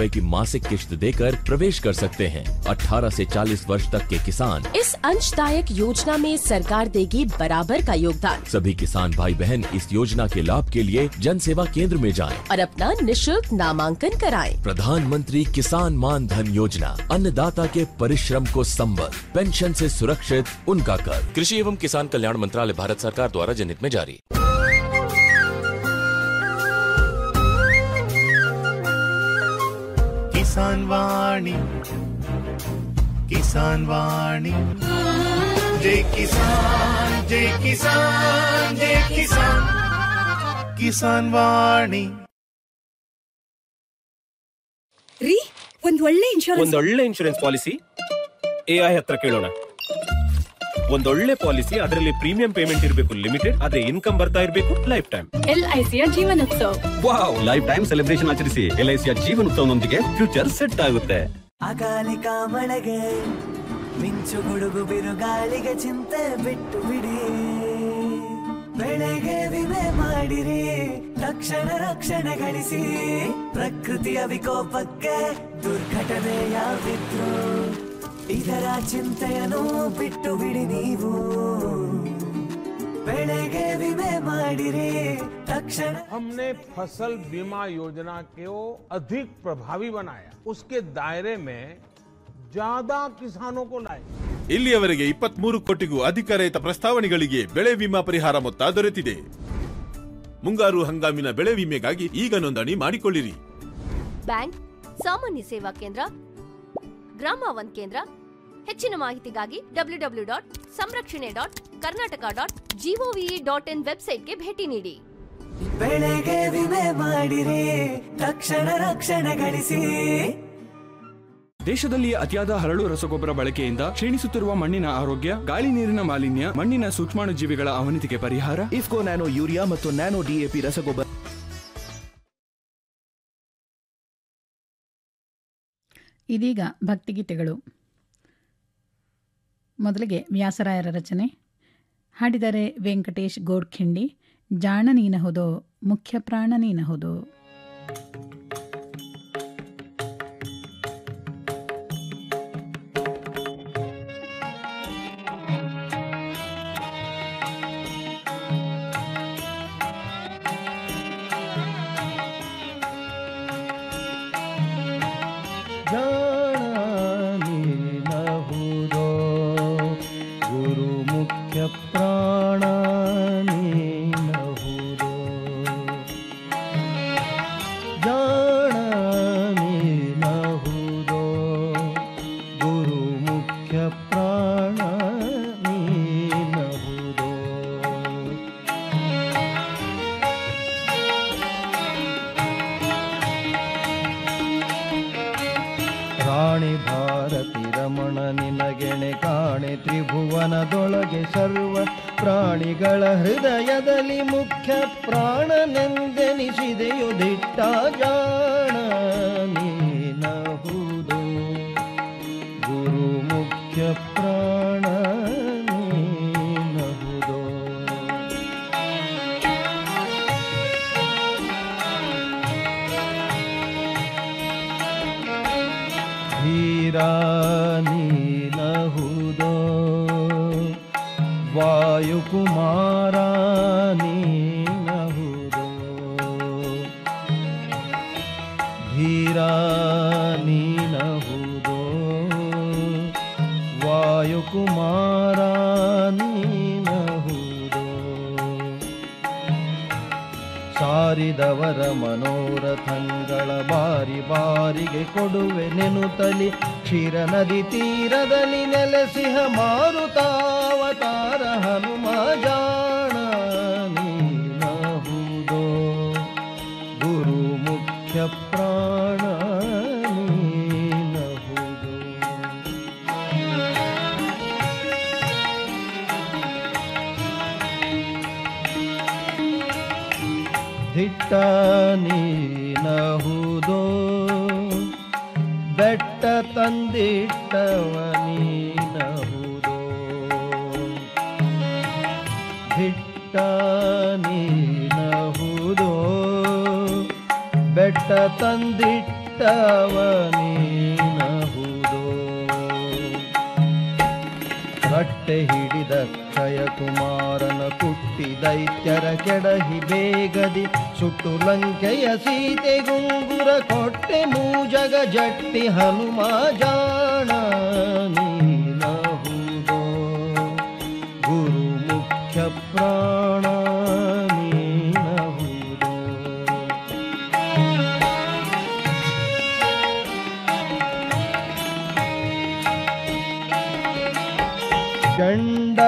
की मासिक किश्त देकर प्रवेश कर सकते हैं 18 से 40 वर्ष तक के किसान इस अंशदायक योजना में सरकार देगी बराबर का योगदान सभी किसान भाई बहन इस योजना के लाभ के लिए जन सेवा केंद्र में जाएं। और अपना निशुल्क नामांकन कराएं। प्रधानमंत्री किसान मान धन योजना अन्नदाता के परिश्रम को संबल पेंशन से सुरक्षित उनका कर कृषि एवं किसान कल्याण मंत्रालय भारत सरकार द्वारा जनहित में जारी किसान वाणी किसान वाणी जय किसान जय किसान जय किसान किसान वाणी ರೀ ಒಂದ್ ಒಳ್ಳೆ ಇನ್ಶೂರೆನ್ಸ್ ಒಂದೊಳ್ಳೆ ಇನ್ಶೂರೆನ್ಸ್ ಪಾಲಿಸಿ ಎಐ ಹತ್ರ ಕೇಳೋಣ ಒಂದೊಳ್ಳೆ ಪಾಲಿಸಿ ಅದರಲ್ಲಿ ಪ್ರೀಮಿಯಂ ಪೇಮೆಂಟ್ ಇರಬೇಕು ಲಿಮಿಟೆಡ್ ಅದೇ ಇನ್ಕಮ್ ಬರ್ತಾ ಇರಬೇಕು ಲೈಫ್ ಟೈಮ್ ಎಲ್ಐಸಿಯ ಜೀವನೋತ್ಸವ ವಾವ್ ಲೈಫ್ ಟೈಮ್ ಸೆಲೆಬ್ರೇಷನ್ ಆಚರಿಸಿ ಎಲ್ಐಸಿಯ ಜೀವನೋತ್ಸವನೊಂದಿಗೆ ಫ್ಯೂಚರ್ ಸೆಟ್ ಆಗುತ್ತೆ ಅಕಾಲಿಕ ಮಳೆಗೆ ಮಿಂಚು ಗುಡುಗು ಬಿರುಗಾಳಿಗೆ ಚಿಂತೆ ಬಿಟ್ಟು ಬಿಡಿ ಬೆಳೆಗೆ ವಿಮೆ ಮಾಡಿರಿ ತಕ್ಷಣ ರಕ್ಷಣೆ ಗಳಿಸಿ ಪ್ರಕೃತಿಯ ವಿಕೋಪಕ್ಕೆ ದುರ್ಘಟನೆ ಯಾವಿದ್ರು ಇದರ ಚಿಂತೆಯನ್ನು ಬಿಟ್ಟು ಬಿಡಿ ನೀವು ಬೆಳೆಗೆ ವಿಮೆ ಮಾಡಿರಿ ತಕ್ಷಣ हमने फसल बीमा योजना को अधिक प्रभावी बनाया उसके दायरे में ज्यादा किसानों को लाए ಇಲ್ಲಿಯವರೆಗೆ ಇಪ್ಪತ್ಮೂರು ಕೋಟಿಗೂ ಅಧಿಕ ರೈತ ಪ್ರಸ್ತಾವನೆಗಳಿಗೆ ಬೆಳೆ ವಿಮಾ ಪರಿಹಾರ ಮೊತ್ತ ದೊರೆತಿದೆ ಮುಂಗಾರು ಹಂಗಾಮಿನ ಬೆಳೆ ವಿಮೆಗಾಗಿ ಈಗ ನೋಂದಣಿ ಮಾಡಿಕೊಳ್ಳಿರಿ ಬ್ಯಾಂಕ್ ಸಾಮಾನ್ಯ ಸೇವಾ ಕೇಂದ್ರ ಗ್ರಾಮ ಒನ್ ಕೇಂದ್ರ ಹೆಚ್ಚಿನ ಮಾಹಿತಿಗಾಗಿ ಡಬ್ಲ್ಯೂ ಡಬ್ಲ್ಯೂ ಡಾಟ್ ಸಂರಕ್ಷಣೆ dot Karnataka dot G O V dot in ವೆಬ್ಸೈಟ್ಗೆ ಭೇಟಿ ನೀಡಿ ಬೆಳೆಗೆ ವಿಮೆ ಮಾಡಿರಿ ತಕ್ಷಣ ರಕ್ಷಣೆ ಗಳಿಸಿ ದೇಶದಲ್ಲಿ ಅತಿಯಾದ ಹರಳು ರಸಗೊಬ್ಬರ ಬಳಕೆಯಿಂದ ಕ್ಷೀಣಿಸುತ್ತಿರುವ ಮಣ್ಣಿನ ಆರೋಗ್ಯ ಗಾಳಿ ನೀರಿನ ಮಾಲಿನ್ಯ ಮಣ್ಣಿನ ಸೂಕ್ಷ್ಮಾಣು ಜೀವಿಗಳ ಅವನತಿಗೆ ಪರಿಹಾರ ಇಫ್ಕೋ ನ್ಯಾನೋ ಯೂರಿಯಾ ಮತ್ತು ನ್ಯಾನೋ ಡಿಎಪಿ ರಸಗೊಬ್ಬರ ಇದೀಗ ಭಕ್ತಿಗೀತೆಗಳು ಮೊದಲಿಗೆ ವ್ಯಾಸರಾಯರ ರಚನೆ ಹಾಡಿದರೆ ವೆಂಕಟೇಶ್ ಗೋಡ್ಖಿಂಡಿ ಜಾಣ ನೀನಹುದೋ ಮುಖ್ಯ ಪ್ರಾಣ ನೀನಹುದೋ ನೀನಹುದೋ ಗುರು ಮುಖ್ಯ ಪ್ರಾಣ ನೀನಹುದೋ ಜಾಣ ನೀನಹುದೋ ಗುರು ಮುಖ್ಯ ಪ್ರಾಣ ನೀನಹುದೋ ರಾಣಿ ಭಾರತಿ ರಮಣ ನಿನಗೆಣೆ ಕಾಣೆ ತ್ರಿಭುವನದೊಳಗೆ ಸರ್ವ ಪ್ರಾಣಿಗಳ ಹೃದಯದಲ್ಲಿ ಮುಖ್ಯ ಪ್ರಾಣನೆಂದೆನಿಸಿದೆಯು ದಿಟ್ಟ ಜಾಣ ನೀನಹುದು ಗುರು ಮುಖ್ಯ ಪ್ರಾಣ ನೀನಹುದೋ ಧೀರಾ ನೀನಹುದೋ ವಾಯುಕುಮಾರ ನೀನಹುದೋ ಧೀರಾ ನೀನಹುದೋ ವಾಯುಕುಮಾರ ನೀನಹುದೋ ಸಾರಿದವರ ಮನೋರಥಂಗಳ ಬಾರಿ ಬಾರಿಗೆ ಕೊಡುವೆ ನೆನುತಲಿ ಕ್ಷೀರ ನದಿ ತೀರದಲ್ಲಿ ನೆಲೆಸಿಹ ಮಾರುತಾವತಾರ ಹನುಮ ಜಾಣ ನೀನಹುದೋ ಗುರು ಮುಖ್ಯ ಪ್ರಾಣ ನೀನಹುದೋ ದಿಟ್ಟ ನೀನಹುದೋ ಬೆಟ್ಟ ತಂದಿಟ್ಟವ ನೀನಹುದೋ ದಿಟ್ಟ ನೀನಹುದೋ ಬೆಟ್ಟ ತಂದಿಟ್ಟವ ತಂದಿಟ್ಟವನೇನಹುದೋ ರಟ್ಟೆ ಹಿಡಿದ ಕ್ಷಯ ಕುಮಾರನ ಕುಟ್ಟಿ ದೈತ್ಯರ ಕೆಡಹಿ ಬೇಗದಿ ಸುಟ್ಟು ಲಂಕೆಯ ಸೀತೆ ಗುಂಗುರ ಕೊಟ್ಟೆ ಮೂಜಗ ಜಟ್ಟಿ ಹನುಮ ಜಾಣ ನೀನಹುದೋ ಗುರು ಮುಖ್ಯ ಪ್ರಾಣ ನೀನಹುದೋ ಚಂಡ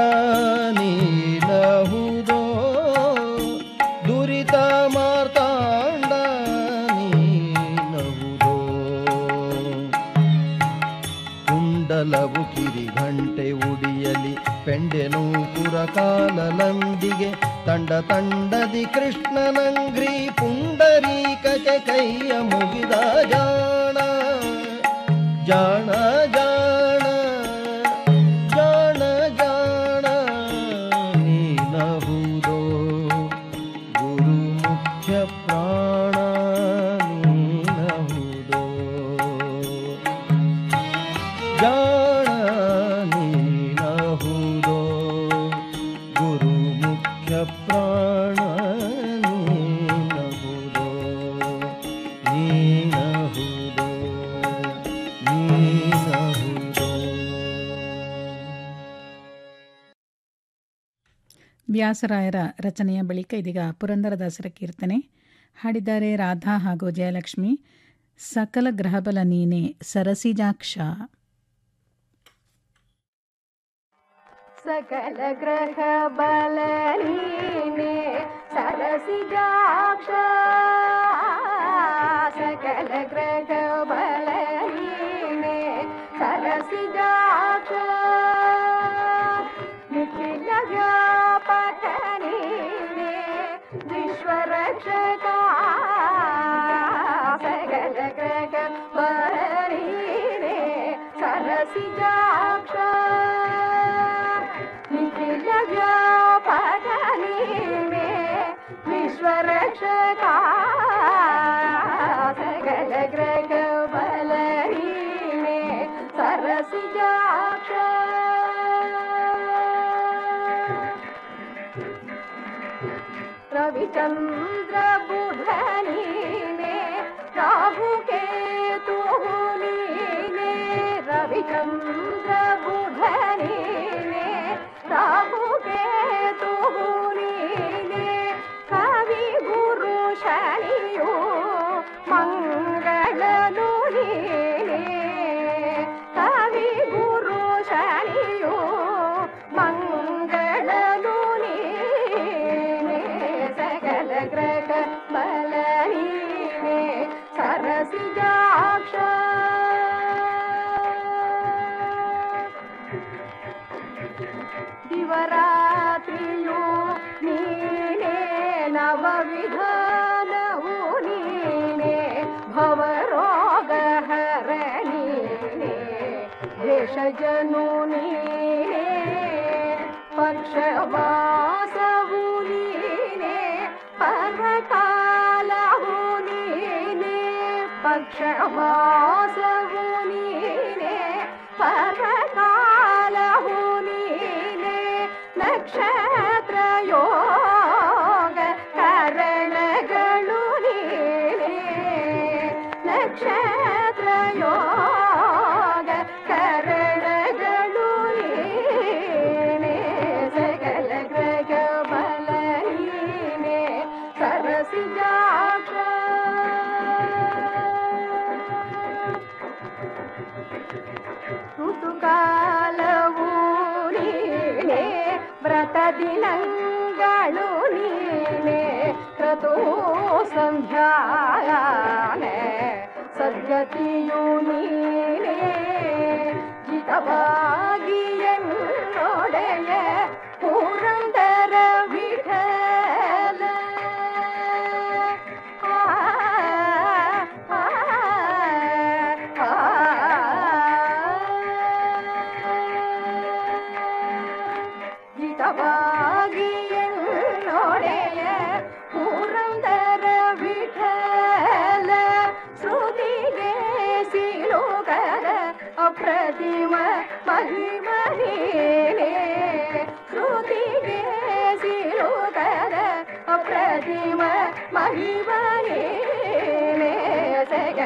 ನೀನಹುದೋ ದುರಿತ ಮಾರ್ತಾಂಡ ನೀನಹುದೋ ಕುಂಡಲವು ಕಿರಿ ಗಂಟೆ ಉಡಿಯಲಿ ಪೆಂಡೆನು ಪುರ ಕಾಲಲಂದಿಗೆ ತಂಡ ತಂಡದಿ ಕೃಷ್ಣನಂಗ್ರಿ ಪುಂಡರೀಕಕ್ಕೆ ಕೈಯ ಮುಗಿದ ಜಾಣ ಜಾಣ ಜಾಣ ಜಾಣ ಜಾಣ ನೀನಹುದೋ ಗುರು ಮುಖ್ಯ ಪ್ರಾಣ ನೀನಹುದೋ ಜಾಣ ನೀನಹುದೋ ಗುರು ಮುಖ್ಯ ಪ್ರಾಣ ನೀನಹುದೋ ನೀನಹುದೋ ನೀನಹುದೋ ವ್ಯಾಸರಾಯರ ರಚನೆಯ ಬಳಿಕ ಇದೀಗ ಪುರಂದರದಾಸರ ಕೀರ್ತನೆ ಹಾಡಿದ್ದಾರೆ ರಾಧಾ ಹಾಗೂ ಜಯಲಕ್ಷ್ಮಿ ಸಕಲ ಗ್ರಹಬಲ ನೀನೆ ಸರಸಿಜಾಕ್ಷ ಸಕಲ ಗ್ರಹ ಬಲ ನೀನೆ ಸರಸಿಜಾಕ್ಷ ಸಕಲ ಗ್ರಹ ಬಲ ನೀನೆ ಸರಸಿಜಾಕ್ಷ ನಿಖಿಲ ವ್ಯಾಪಕ ನೀನೆ ವಿಶ್ವರಕ್ಷಕ ಸಕಲ ಗ್ರಹ ಬಲ ನೀನೆ ಸರಸಿಜಾಕ್ಷ ನಿಖಿಲ ವ್ಯಾಪಕ ನೀನೆ ವಿಶ್ವರಕ್ಷಕ ಸಕಲ ಗ್ರಹ ಬಲ ನೀನೆ ಸರಸಿಜಾಕ್ಷ ರವಿಚಂದ್ರ ಬುಧ ನೀನೆ ರಾಹು ಕೇತು ನೀನೆ ರವಿಚಂದ್ರ ಬುಧ ನೀನೆ ರಾಹು ಕೇತು ನೀನೆ ಕವಿ ಗುರು ಶನಿಯು ಮಂಗಳನು ನೀನೆ ಕವಿ ಗುರು ಶನಿಯು ಮಂಗಳನು ನೀನೆ ಸಕಲ ಗ್ರಹ ಬಲ ನೀನೆ ಸರಸಿಜಾಕ್ಷ ದಿವರಾತ್ರಿಯು ನೀನೆ ನವವಿಧಾನವು ನೀನೆ ಭವರೋಗ ಹರ ನೀನೆ ದೇಶಜನು ನೀನೆ ಪಕ್ಷವಾಸವು ನೀನೆ ಪರ್ವಕಾಲವು ನೀನೆ ಪಕ್ಷವಾಸವು ನೀನೆ ಪರ್ವಕಾಲವು ನೀನೆ ನಕ್ಷತ್ರ ಯೋಗ ಕಾರಣಗಳು ನೀನೆ ನಕ್ಷತ್ರ ಯೋಗ ಕಾರಣಗಳು ನೀನೆ ಸಕಲ ಗ್ರಹ ಬಲ ನೀನೆ ಸರಸಿಜಾಕ್ಷ ಋತುಕಾಲವು ನೀನೆ ವ್ರತ ದಿನಗಳು ನೀನೆ ಕ್ರತೋ ಸಂಧ್ಯಾನೆ ಸದ್ಗತಿಯು ನೀನೆ ಜಿತವಾಗಿ ಎನ್ನೊಡೆಯ ಪುರಂದರ ವಿಠಲ ಆ, ಆ, ಆ, ಜಿತವಾಗಿ ಎನ್ನೊಡೆಯ ಪುರಂದರ ವಿಠಲ ಶ್ರುತಿಗೆ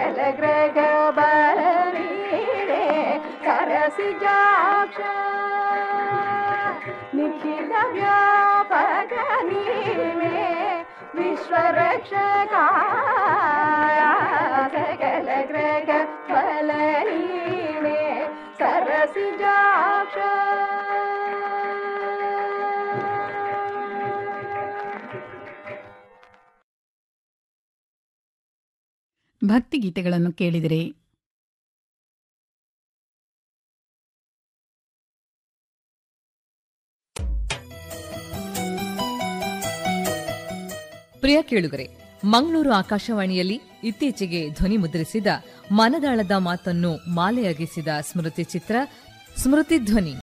ಸಕಲ ಗ್ರಹ ಬಲ ನೀನೆ ಸರಸಿಜಾಕ್ಷ ನಿಖಿಲ ವ್ಯಾಪಕ ನೀನೆ ವಿಶ್ವರಕ್ಷಕ ಸಕಲ ಗ್ರಹ ಬಲ ನೀನೆ ಸರಸಿಜಾಕ್ಷ ಭಕ್ತಿಗೀತೆಗಳನ್ನು ಕೇಳಿದಿರಿ ಪ್ರಿಯ ಕೇಳುಗರೆ ಮಂಗಳೂರು ಆಕಾಶವಾಣಿಯಲ್ಲಿ ಇತ್ತೀಚೆಗೆ ಧ್ವನಿ ಮುದ್ರಿಸಿದ ಮನದಾಳದ ಮಾತನ್ನು ಮಾಲೆಯಾಗಿಸಿದ ಸ್ಮೃತಿ ಚಿತ್ರ ಸ್ಮೃತಿ ಧ್ವನಿ